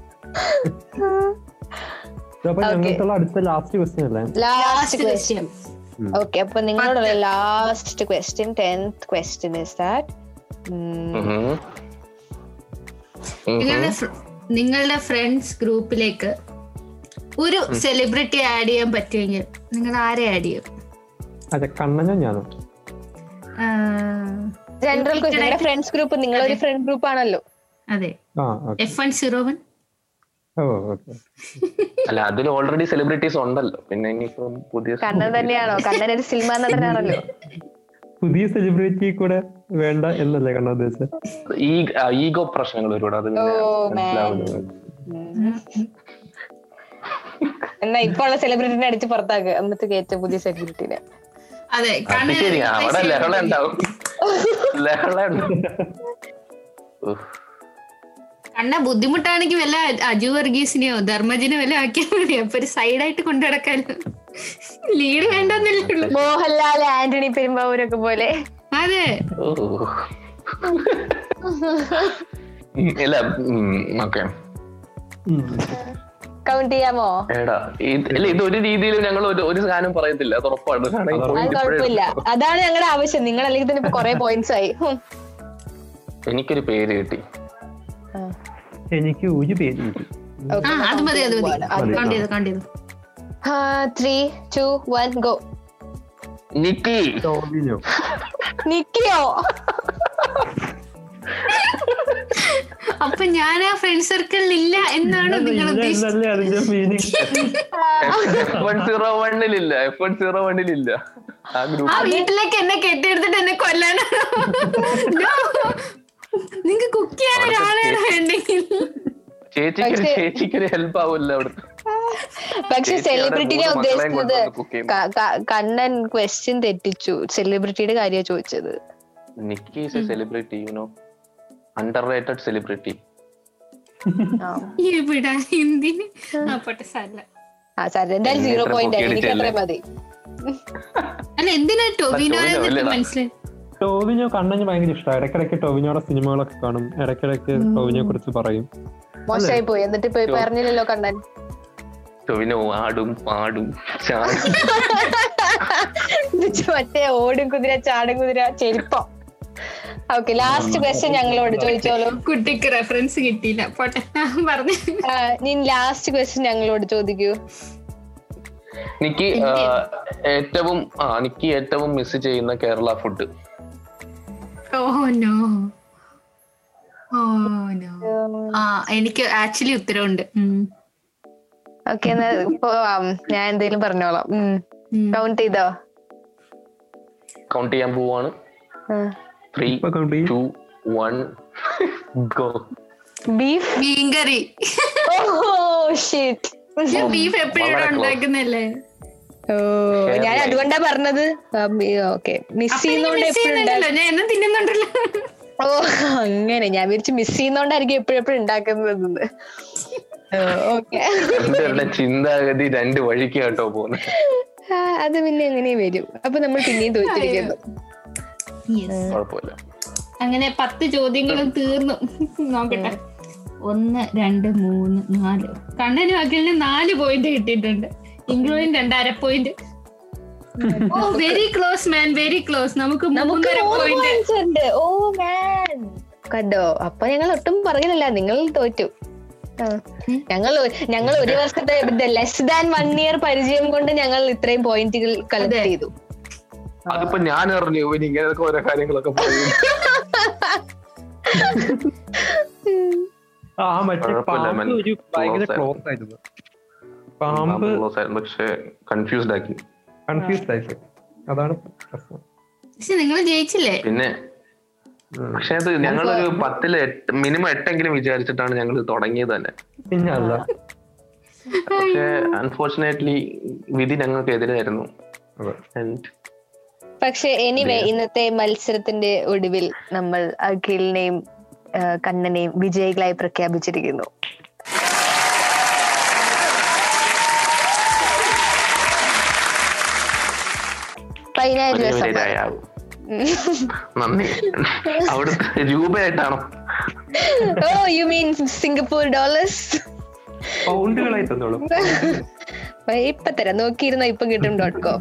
അപ്പൊ Okay. ഞങ്ങൾക്കുള്ള അടുത്ത ലാസ്റ്റ് ക്വസ്റ്റ്യൻ അല്ലേ ലാസ്റ്റ് ക്വസ്റ്റ്യൻ ക്വസ്റ്റ്യൻ ഓക്കെ അപ്പൊ നിങ്ങളോടുള്ള last question tenth question is that ഉം. ഉം. നിങ്ങളുടെ fr- നിങ്ങളുടെ ഫ്രണ്ട്സ് ഗ്രൂപ്പിലേക്ക് ഒരു സെലിബ്രിറ്റി ആഡ് ചെയ്യാൻ പറ്റുമെങ്കിൽ നിങ്ങൾ ആരെ ആഡ് ചെയ്യും അതെ കണ്ണനോ ഞാനോ ജനറൽ ക്വസ്റ്റ്യൻ നിങ്ങളുടെ ഫ്രണ്ട്സ് ഗ്രൂപ്പ് നിങ്ങളൊരു ഫ്രണ്ട് ഗ്രൂപ്പ് ആണല്ലോ അതെ ആ okay F one zero one ഓ ഓക്കെ അല്ല അതിൽ ഓൾറെഡി സെലിബ്രിറ്റീസ് ഉണ്ടല്ലോ പിന്നെ ഇനിയിപ്പം പുതിയ കണ്ണൻ തന്നെയാണോ കണ്ണൻ ഒരു സിനിമ നടനാണല്ലോ പുതിയ സെലിബ്രിറ്റി കൂടെ വേണ്ട എന്നല്ലേ കണ്ണ ഉദ്ദേശിച്ചത് ഈ ഈഗോ പ്രശ്നങ്ങൾ ഒരുപാട് അത് പിന്നെ ഓ, man. മനസ്സിലാവുന്നത് എന്നാ ഇപ്പൊ ഉള്ള സെലിബ്രിറ്റിനെ അടിച്ച് പുറത്താക്കുക എന്നിട്ട് കയറ്റ പുതിയ സെലിബ്രിറ്റിനെ അതെ അത് കണ്ണൻ ശരി അവിടെ replace ലഹള ചെയ്യണം. ഉണ്ടാവും ലഹള ഉണ്ടാവും. ഉഫ്. കണ്ണ ബുദ്ധിമുട്ടാണെങ്കിൽ വല്ല അജു വർഗീസിനെയോ ധർമ്മജിനെ വല്ല ആക്കിയാൽ മതി അപ്പൊ ഒരു സൈഡായിട്ട് കൊണ്ടു നടക്കാലോ ലീഡ് വേണ്ടെന്നല്ലേ ഉള്ളൂ മോഹൻലാൽ ആന്റണി പെരുമ്പാവൂരൊക്കെ പോലെ അതെ ഓ. ഉം, ഇല്ല ഓക്കെ കൗണ്ട് ചെയ്യാമോ എടാ ഇത് ഇല്ല ഇത് ഒരു രീതിയിലും ഞങ്ങൾ ഒരു ഒരു സാധനം പറയത്തില്ല അത് ഉറപ്പാണ് കാരണം ഈ അത് അത് point ഇപ്പോഴേ കുഴപ്പമില്ല എടുത്തു. അതാണ് ഞങ്ങളുടെ ആവശ്യം നിങ്ങൾ അല്ലെങ്കിൽ തന്നെ ഇപ്പൊ കൊറേ പോയിന്റ്സ് ആയി ഹും. എനിക്കൊരു പേര് കിട്ടി എനിക്ക് ഒരു പേര് കിട്ടി Okay, ആ അത് മതി അത് മതി അത് മതി. കൗണ്ട് ചെയ്തു കൗണ്ട് ചെയ്തു ആ three two one go Nikki Tovino നിക്കിയോ അപ്പൊ ഞാൻ ആ ഫ്രണ്ട് സർക്കിളിൽ ഇല്ല എന്നാണ് നിങ്ങൾ ഉദ്ദേശിച്ചത് എന്നല്ലേ അതിന്റെ മീനിങ് എഫ് വൺ സീറോ വണ്ണിലില്ല എഫ് വൺ സീറോ വണ്ണിലില്ല ആ ആ ഗ്രൂപ്പ് വീട്ടിലേക്ക് എന്നെ കെട്ടിയെടുത്തിട്ട് എന്നെ കൊല്ലാനാണോ നിങ്ങക്ക് കുക്ക് ചെയ്യാൻ ഒരാളാണ് വേണ്ടെങ്കിൽ ചേച്ചിക്ക് പക്ഷേ- ചേച്ചിക്കൊരു ഹെൽപ്പ് ആവുമല്ലോ അവിടുത്തെ പക്ഷെ ചേച്ചി അവിടെ സെലിബ്രിറ്റിനെ മൂന്ന് മക്കളെയും ഉദ്ദേശിച്ചത് കൊണ്ടുവന്ന് cook ചെയ്യുന്നു. ക- ക- കണ്ണൻ ക്വസ്റ്റ്യൻ തെറ്റിച്ചു സെലിബ്രിറ്റിയുടെ കാര്യമാണ് ചോദിച്ചത് Nikki is a celebrity you know underrated celebrity ഇവിടെ എന്തിന് ആ പോട്ടെ സാരല്ല ആ സാർ എന്തായാലും എന്നെ സീറോ ഇത്ര പോയിന്റ് പൊക്കി എനിക്ക് അത്ര അടിച്ചല്ലേ? മതി അല്ല എന്തിനാ ടൊവിനോ ടൊവിനോ എന്നൊക്കെ അല്ലേടാ. മനസ്സിലായി ടോവിനോ കണ്ണന് ഭയങ്കര ഇഷ്ടമാണ് ഇടയ്ക്കിടയ്ക്ക് ടോവിനോടെ സിനിമകളൊക്കെ കാണും ഇടയ്ക്കിടയ്ക്ക് ടോവിനെ കുറിച്ച് പറയും മോശമായി പോയി എന്നിട്ട് ഇപ്പൊ ചോ- പറഞ്ഞില്ലല്ലോ കണ്ണൻ ടൊവിനോ ആടും പാടും ചാടും മറ്റേ ഓടും കുതിര ചാടും കുതിര ചെരുപ്പം ഓക്കെ ലാസ്റ്റ് ക്വസ്റ്റ്യൻ ഞങ്ങളോട് ചോദിച്ചോളൂ കുട്ടിക്ക് റെഫറൻസ് കിട്ടിയില്ല പോട്ടെ ആ, പറഞ്ഞു ആ, നീ ലാസ്റ്റ് ക്വസ്റ്റ്യൻ ഞങ്ങളോട് ചോദിക്കൂ നിക്കി ആ, ഏറ്റവും ആ നിക്കി ഏറ്റവും മിസ് ചെയ്യുന്ന Kerala food oh no oh no ആ എനിക്ക് ആക്ച്വലി ഉത്തരവുണ്ട് ഉം. ഓക്കെ എന്നാ ഇപ്പൊ ആം, ഞാൻ എന്തേലും പറഞ്ഞോളാം ഉം. കൗണ്ട് ചെയ്തോ കൗണ്ട് ചെയ്യാൻ പോവാണ് ത്രീ ഇപ്പൊ കൗണ്ട് ചെയ്യും ടു വൺ ഗോ ബീഫ് മീൻകറി ഓ ഷിറ്റ് ഞാൻ ബീഫ് എപ്പോഴും ഇവിടെ വളരെ close. ഉണ്ടാക്കുന്നല്ലേ ഓ ഞാൻ അതുകൊണ്ടാ പറഞ്ഞത് ഓക്കെ മിസ് അപ്പൊ എനിക്ക് ചെയ്യുന്നോണ്ട് miss എപ്പോഴും ചെയ്യുന്നുണ്ടല്ലോ ഞാൻ എന്നും തിന്നുന്നുണ്ടല്ലോ ഓ അങ്ങനെ ഞാൻ വിചാരിച്ചു മിസ് ചെയ്യുന്നോണ്ടായിരിക്കും എപ്പോഴും എപ്പോഴും ഉണ്ടാക്കുന്നത് ഓക്കെ രണ്ടുപേരുടെ ചിന്താഗതി രണ്ട് വഴിക്ക് കേട്ടോ പോകുന്നത് അത് പിന്നെ എങ്ങനെ വരും അപ്പൊ നമ്മൾ പിന്നെയും തോറ്റിരിക്കുന്നു കുഴപ്പമില്ല അങ്ങനെ പത്ത് ചോദ്യങ്ങളും തീർന്നു നോക്കട്ടെ ഒന്ന് രണ്ട് മൂന്ന് നാല് കണ്ണനും അഖിലിന് നാല് പോയിന്റ് കിട്ടിയിട്ടുണ്ട് ഇൻക്ലൂഡിങ് രണ്ടര point oh very close man very close നമുക്ക് നമുക്ക് മൂന്നര മൂന്ന് പോയിന്റ് points ഉണ്ട് ഓ മാൻ കണ്ടോ അപ്പൊ ഞങ്ങൾ ഒട്ടും പറയുന്നില്ല നിങ്ങൾ തോറ്റു ആ. ഞങ്ങൾ ഒ- ഞങ്ങൾ ഒരു വർഷത്തെ ലെസ് ദാൻ വൺ ഇയർ പരിചയം കൊണ്ട് ഞങ്ങൾ ഇത്രയും പോയിന്റുകൾ കളക്ട് അതെ. ചെയ്തു അതിപ്പോ ഞാൻ അറിഞ്ഞു ഇവന് ഇങ്ങനത്തെ ഓരോ കാര്യങ്ങളൊക്കെ പറയും ആ മറ്റേ കുഴപ്പമില്ല, പാമ്പ് മൻ. ഒരു ഭയങ്കര Close ക്ലോസ് ആയിരുന്നു പാമ്പ് ക്ലോസ് ആയിരുന്നു പക്ഷെ കൺഫ്യൂസ്ഡ് ആക്കി കൺഫ്യൂസ്ഡ് ആയിപ്പോയി അതാണ് പ്രശ്നം പക്ഷെ നിങ്ങൾ ജയിച്ചില്ലേ പിന്നെ പക്ഷെ അത് ഞങ്ങളൊരു പത്തില് എട്ട് മിനിമം എട്ടെങ്കിലും വിചാരിച്ചിട്ടാണ് ഞങ്ങൾ തുടങ്ങിയത് തന്നെ പിന്നെ അല്ല പക്ഷെ അൺഫോർച്ചുനേറ്റ്ലി വിധി ഞങ്ങൾക്ക് എതിരായിരുന്നു അതെ. And പക്ഷെ എനിവേ ഇന്നത്തെ മത്സരത്തിന്റെ ഒടുവിൽ നമ്മൾ അഖിലിനെയും ആ, കണ്ണനെയും വിജയികളായി പ്രഖ്യാപിച്ചിരിക്കുന്നു പതിനായിരം വലിയ രൂപ വലിയ സമ്മാനം. രായാവും. നന്ദി അവിടുത്തെ രൂപയായിട്ടാണോ oh you mean Singapore dollars പൗണ്ടുകളായി തന്നോളൂ ഇപ്പൊ തരാം നോക്കിയിരുന്നോ ഇപ്പൊ കിട്ടും ഡോട്ട് കോം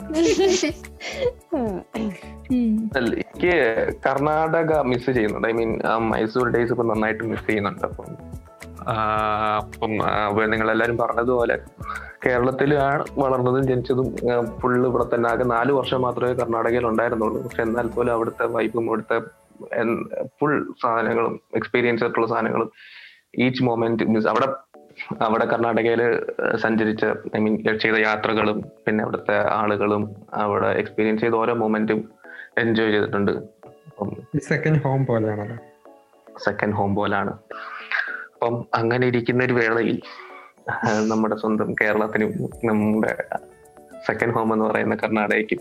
ഉം. അല്ല, എനിക്ക് കർണാടക മിസ് ചെയ്യുന്നുണ്ട് ഐ മീൻ മൈസൂർ ഡേയ്സ് ഇപ്പൊ നന്നായിട്ട് മിസ് ചെയ്യുന്നുണ്ട് അപ്പം അപ്പം നിങ്ങൾ എല്ലാരും പറഞ്ഞതുപോലെ കേരളത്തിലാണ് വളർന്നതും ജനിച്ചതും ഫുള്ള് ഇവിടെ തന്നെ ആകെ നാല് വർഷം മാത്രമേ കർണാടകയിൽ ഉണ്ടായിരുന്നുള്ളൂ പക്ഷെ എന്നാൽ പോലും അവിടുത്തെ വൈബും അവിടുത്തെ ഫുൾ സാധനങ്ങളും എക്സ്പീരിയൻസ് ആയിട്ടുള്ള സാധനങ്ങളും ഈച്ച് മൊമെന്റ് മീൻസ് അവിടെ അവിടെ കർണാടകയിൽ സഞ്ചരിച്ച ഐ മീൻ ചെയ്ത യാത്രകളും പിന്നെ അവിടുത്തെ ആളുകളും അവിടെ എക്സ്പീരിയൻസ് ചെയ്ത ഓരോ മൊമെന്റും എൻജോയ് ചെയ്തിട്ടുണ്ട് അപ്പം സെക്കൻഡ് ഹോം പോലെയാണല്ലോ സെക്കൻഡ് ഹോം പോലാണ് അപ്പം അങ്ങനെ ഇരിക്കുന്ന ഒരു വേളയിൽ ആ, നമ്മുടെ സ്വന്തം കേരളത്തിനും നമ്മുടെ സെക്കൻഡ് ഹോം എന്ന് പറയുന്ന കർണാടകയ്ക്കും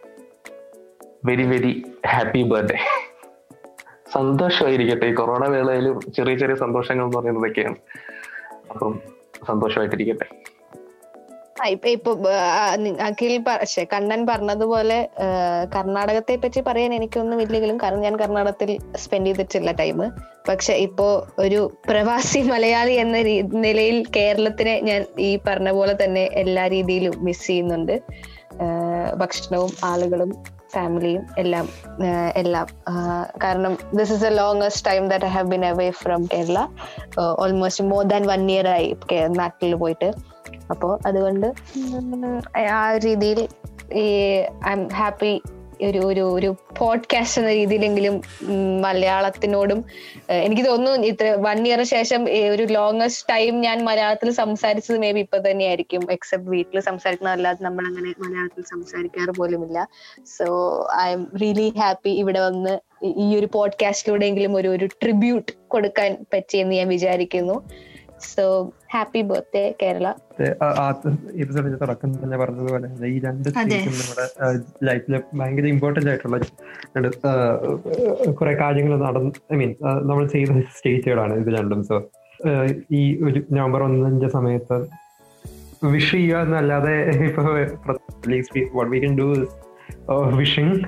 വെരി വെരി ഹാപ്പി ബർത്ത്ഡേ സന്തോഷമായിരിക്കട്ടെ ഈ കൊറോണ വേളയിലും ചെറിയ ചെറിയ സന്തോഷങ്ങൾ എന്ന് പറയുന്നതൊക്കെയാണ് അപ്പം സന്തോഷമായിട്ടിരിക്കട്ടെ ആ, ഇപ്പൊ ഇപ്പൊ ആ, നി- അഖിൽ പ- ശ്ശെ, കണ്ണൻ പറഞ്ഞതുപോലെ ആ, കർണാടകത്തെ പറ്റി പറയാൻ എനിക്കൊന്നും ഇല്ലെങ്കിലും കാരണം ഞാൻ കർണാടകത്തിൽ സ്പെൻഡ് ചെയ്തിട്ടില്ല ടൈം പക്ഷെ ഇപ്പോ ഒരു പ്രവാസി മലയാളി എന്ന രീ- നിലയിൽ കേരളത്തിനെ ഞാൻ ഈ പറഞ്ഞ പോലെ തന്നെ എല്ലാ രീതിയിലും മിസ് ചെയ്യുന്നുണ്ട് ആ, ഭക്ഷണവും ആളുകളും ഫാമിലിയും എല്ലാം ആ, എല്ലാം ആ, കാരണം this is a longest time that I have been away from Kerala almost more than one year ആയി കേ- നാട്ടിൽ പോയിട്ട് അപ്പോ അതുകൊണ്ട് ഉം, ആ രീതിയിൽ ഈ ഐ എം ഹാപ്പി ഒരു ഒരു ഒരു പോഡ്കാസ്റ്റ് എന്ന രീതിയിലെങ്കിലും ഉം, മലയാളത്തിനോടും ഏഹ്, എനിക്ക് തോന്നുന്നു ഇത്ര വൺ ഇയറിന് ശേഷം ഈ ഒരു ലോങ്സ്റ്റ് ടൈം ഞാൻ മലയാളത്തിൽ സംസാരിച്ചത് മേ ബി ഇപ്പൊ തന്നെയായിരിക്കും എക്സെപ്റ്റ് വീട്ടിൽ സംസാരിക്കുന്നതല്ലാതെ നമ്മൾ അങ്ങനെ മലയാളത്തിൽ സംസാരിക്കാറ് പോലുമില്ല so I'm really happy ഇവിടെ വന്ന് ഈ- ഈ ഒരു പോഡ്കാസ്റ്റിലൂടെയെങ്കിലും ഒരു ഒരു ട്രിബ്യൂട്ട് കൊടുക്കാൻ പറ്റിയെന്ന് ഞാൻ വിചാരിക്കുന്നു സോ ഹാപ്പി ബർത്ത്ഡേ കേരള എപ്പിസോഡിന്റെ തുടക്കം തന്നെ പറഞ്ഞതുപോലെ തന്നെ ഈ രണ്ട് അതെ. സ്റ്റേറ്റും നമ്മുടെ ലൈഫിൽ ഭയങ്കര ഇമ്പോർട്ടന്റ് ആയിട്ടുള്ള രണ്ട് കുറെ കാര്യങ്ങൾ നടന്ന് ഐ മീൻ നമ്മൾ ചെയ്ത സ്റ്റേറ്റുകളാണ് ഇത് രണ്ടും സോ ഈ ഒരു നവംബർ ഒന്നിന്റെ സമയത്ത് വിഷ് ചെയ്യുക എന്നല്ലാതെ ഇപ്പൊ what we can do wishing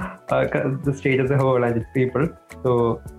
the state of the whole and people so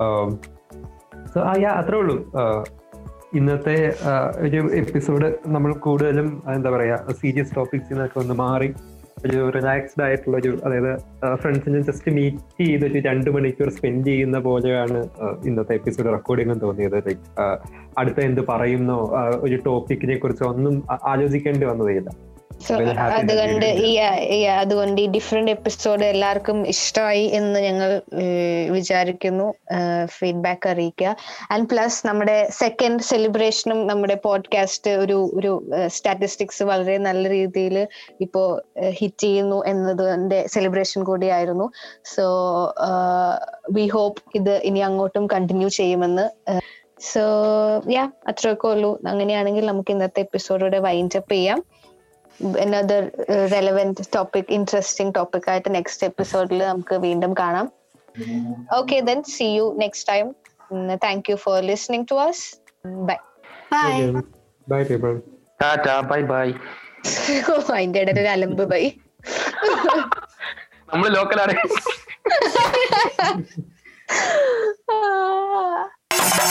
so ആ യാ അത്രേ ഉള്ളൂ Uh, ഇന്നത്തെ ആ, ഒരു എപ്പിസോഡ് നമ്മൾ കൂടുതലും എന്താ പറയാ സീരിയസ് ടോപ്പിക്സിൽ നിന്നൊക്കെ ഒന്ന് മാറി ഒരു റിലാക്സ്ഡ് ആയിട്ടുള്ള ഒരു അതായത് ഫ്രണ്ട്സിനെ ജസ്റ്റ് മീറ്റ് ചെയ്ത് ഒരു രണ്ട് മണിക്കൂർ സ്പെൻഡ് ചെയ്യുന്ന പോലെയാണ് ആ, ഇന്നത്തെ എപ്പിസോഡ് റെക്കോർഡിംഗ് തോന്നിയത് ലൈക്ക് അടുത്ത എന്ത് പറയുന്നോ ആ, ഒരു ടോപ്പിക്കിനെ കുറിച്ച് ഒന്നും ആ- ആലോചിക്കേണ്ടി വന്നതേയില്ല So, Very happy that അതുകൊണ്ട് we did ഈ ഈ അതുകൊണ്ട് ഈ ഡിഫറെന്റ് എപ്പിസോഡ് എല്ലാവർക്കും ഇഷ്ടമായി എന്ന് ഞങ്ങൾ ഏഹ്, വിചാരിക്കുന്നു ഫീഡ്ബാക്ക് അറിയിക്കുക ആൻഡ് പ്ലസ് നമ്മുടെ സെക്കൻഡ് സെലിബ്രേഷനും നമ്മുടെ പോഡ്കാസ്റ്റ് ഒരു ഒരു സ്റ്റാറ്റിസ്റ്റിക്സ് വളരെ നല്ല രീതിയിൽ ഇപ്പോ ഹിറ്റ് ചെയ്യുന്നു എന്നതിന്റെ സെലിബ്രേഷൻ കൂടിയായിരുന്നു സോ വി ഹോപ്പ് ഇത് ഇനി അങ്ങോട്ടും കണ്ടിന്യൂ ചെയ്യുമെന്ന് സോ യാ അത്രയൊക്കെ ഉള്ളൂ അങ്ങനെയാണെങ്കിൽ നമുക്ക് ഇന്നത്തെ എപ്പിസോഡോടെ വൈൻഡപ്പ് ചെയ്യാം another uh, relevant topic interesting topic ആയിട്ട് നെക്സ്റ്റ് എപ്പിസോഡിൽ നമുക്ക് വീണ്ടും കാണാം okay then see you next time thank you for listening to us bye bye bye people ടാറ്റാ ബൈ ബൈ അതിന്റെ ഇടയിൽ ഒരു അലമ്പ് ബൈ നമ്മള് ലോക്കലാണ് Ah.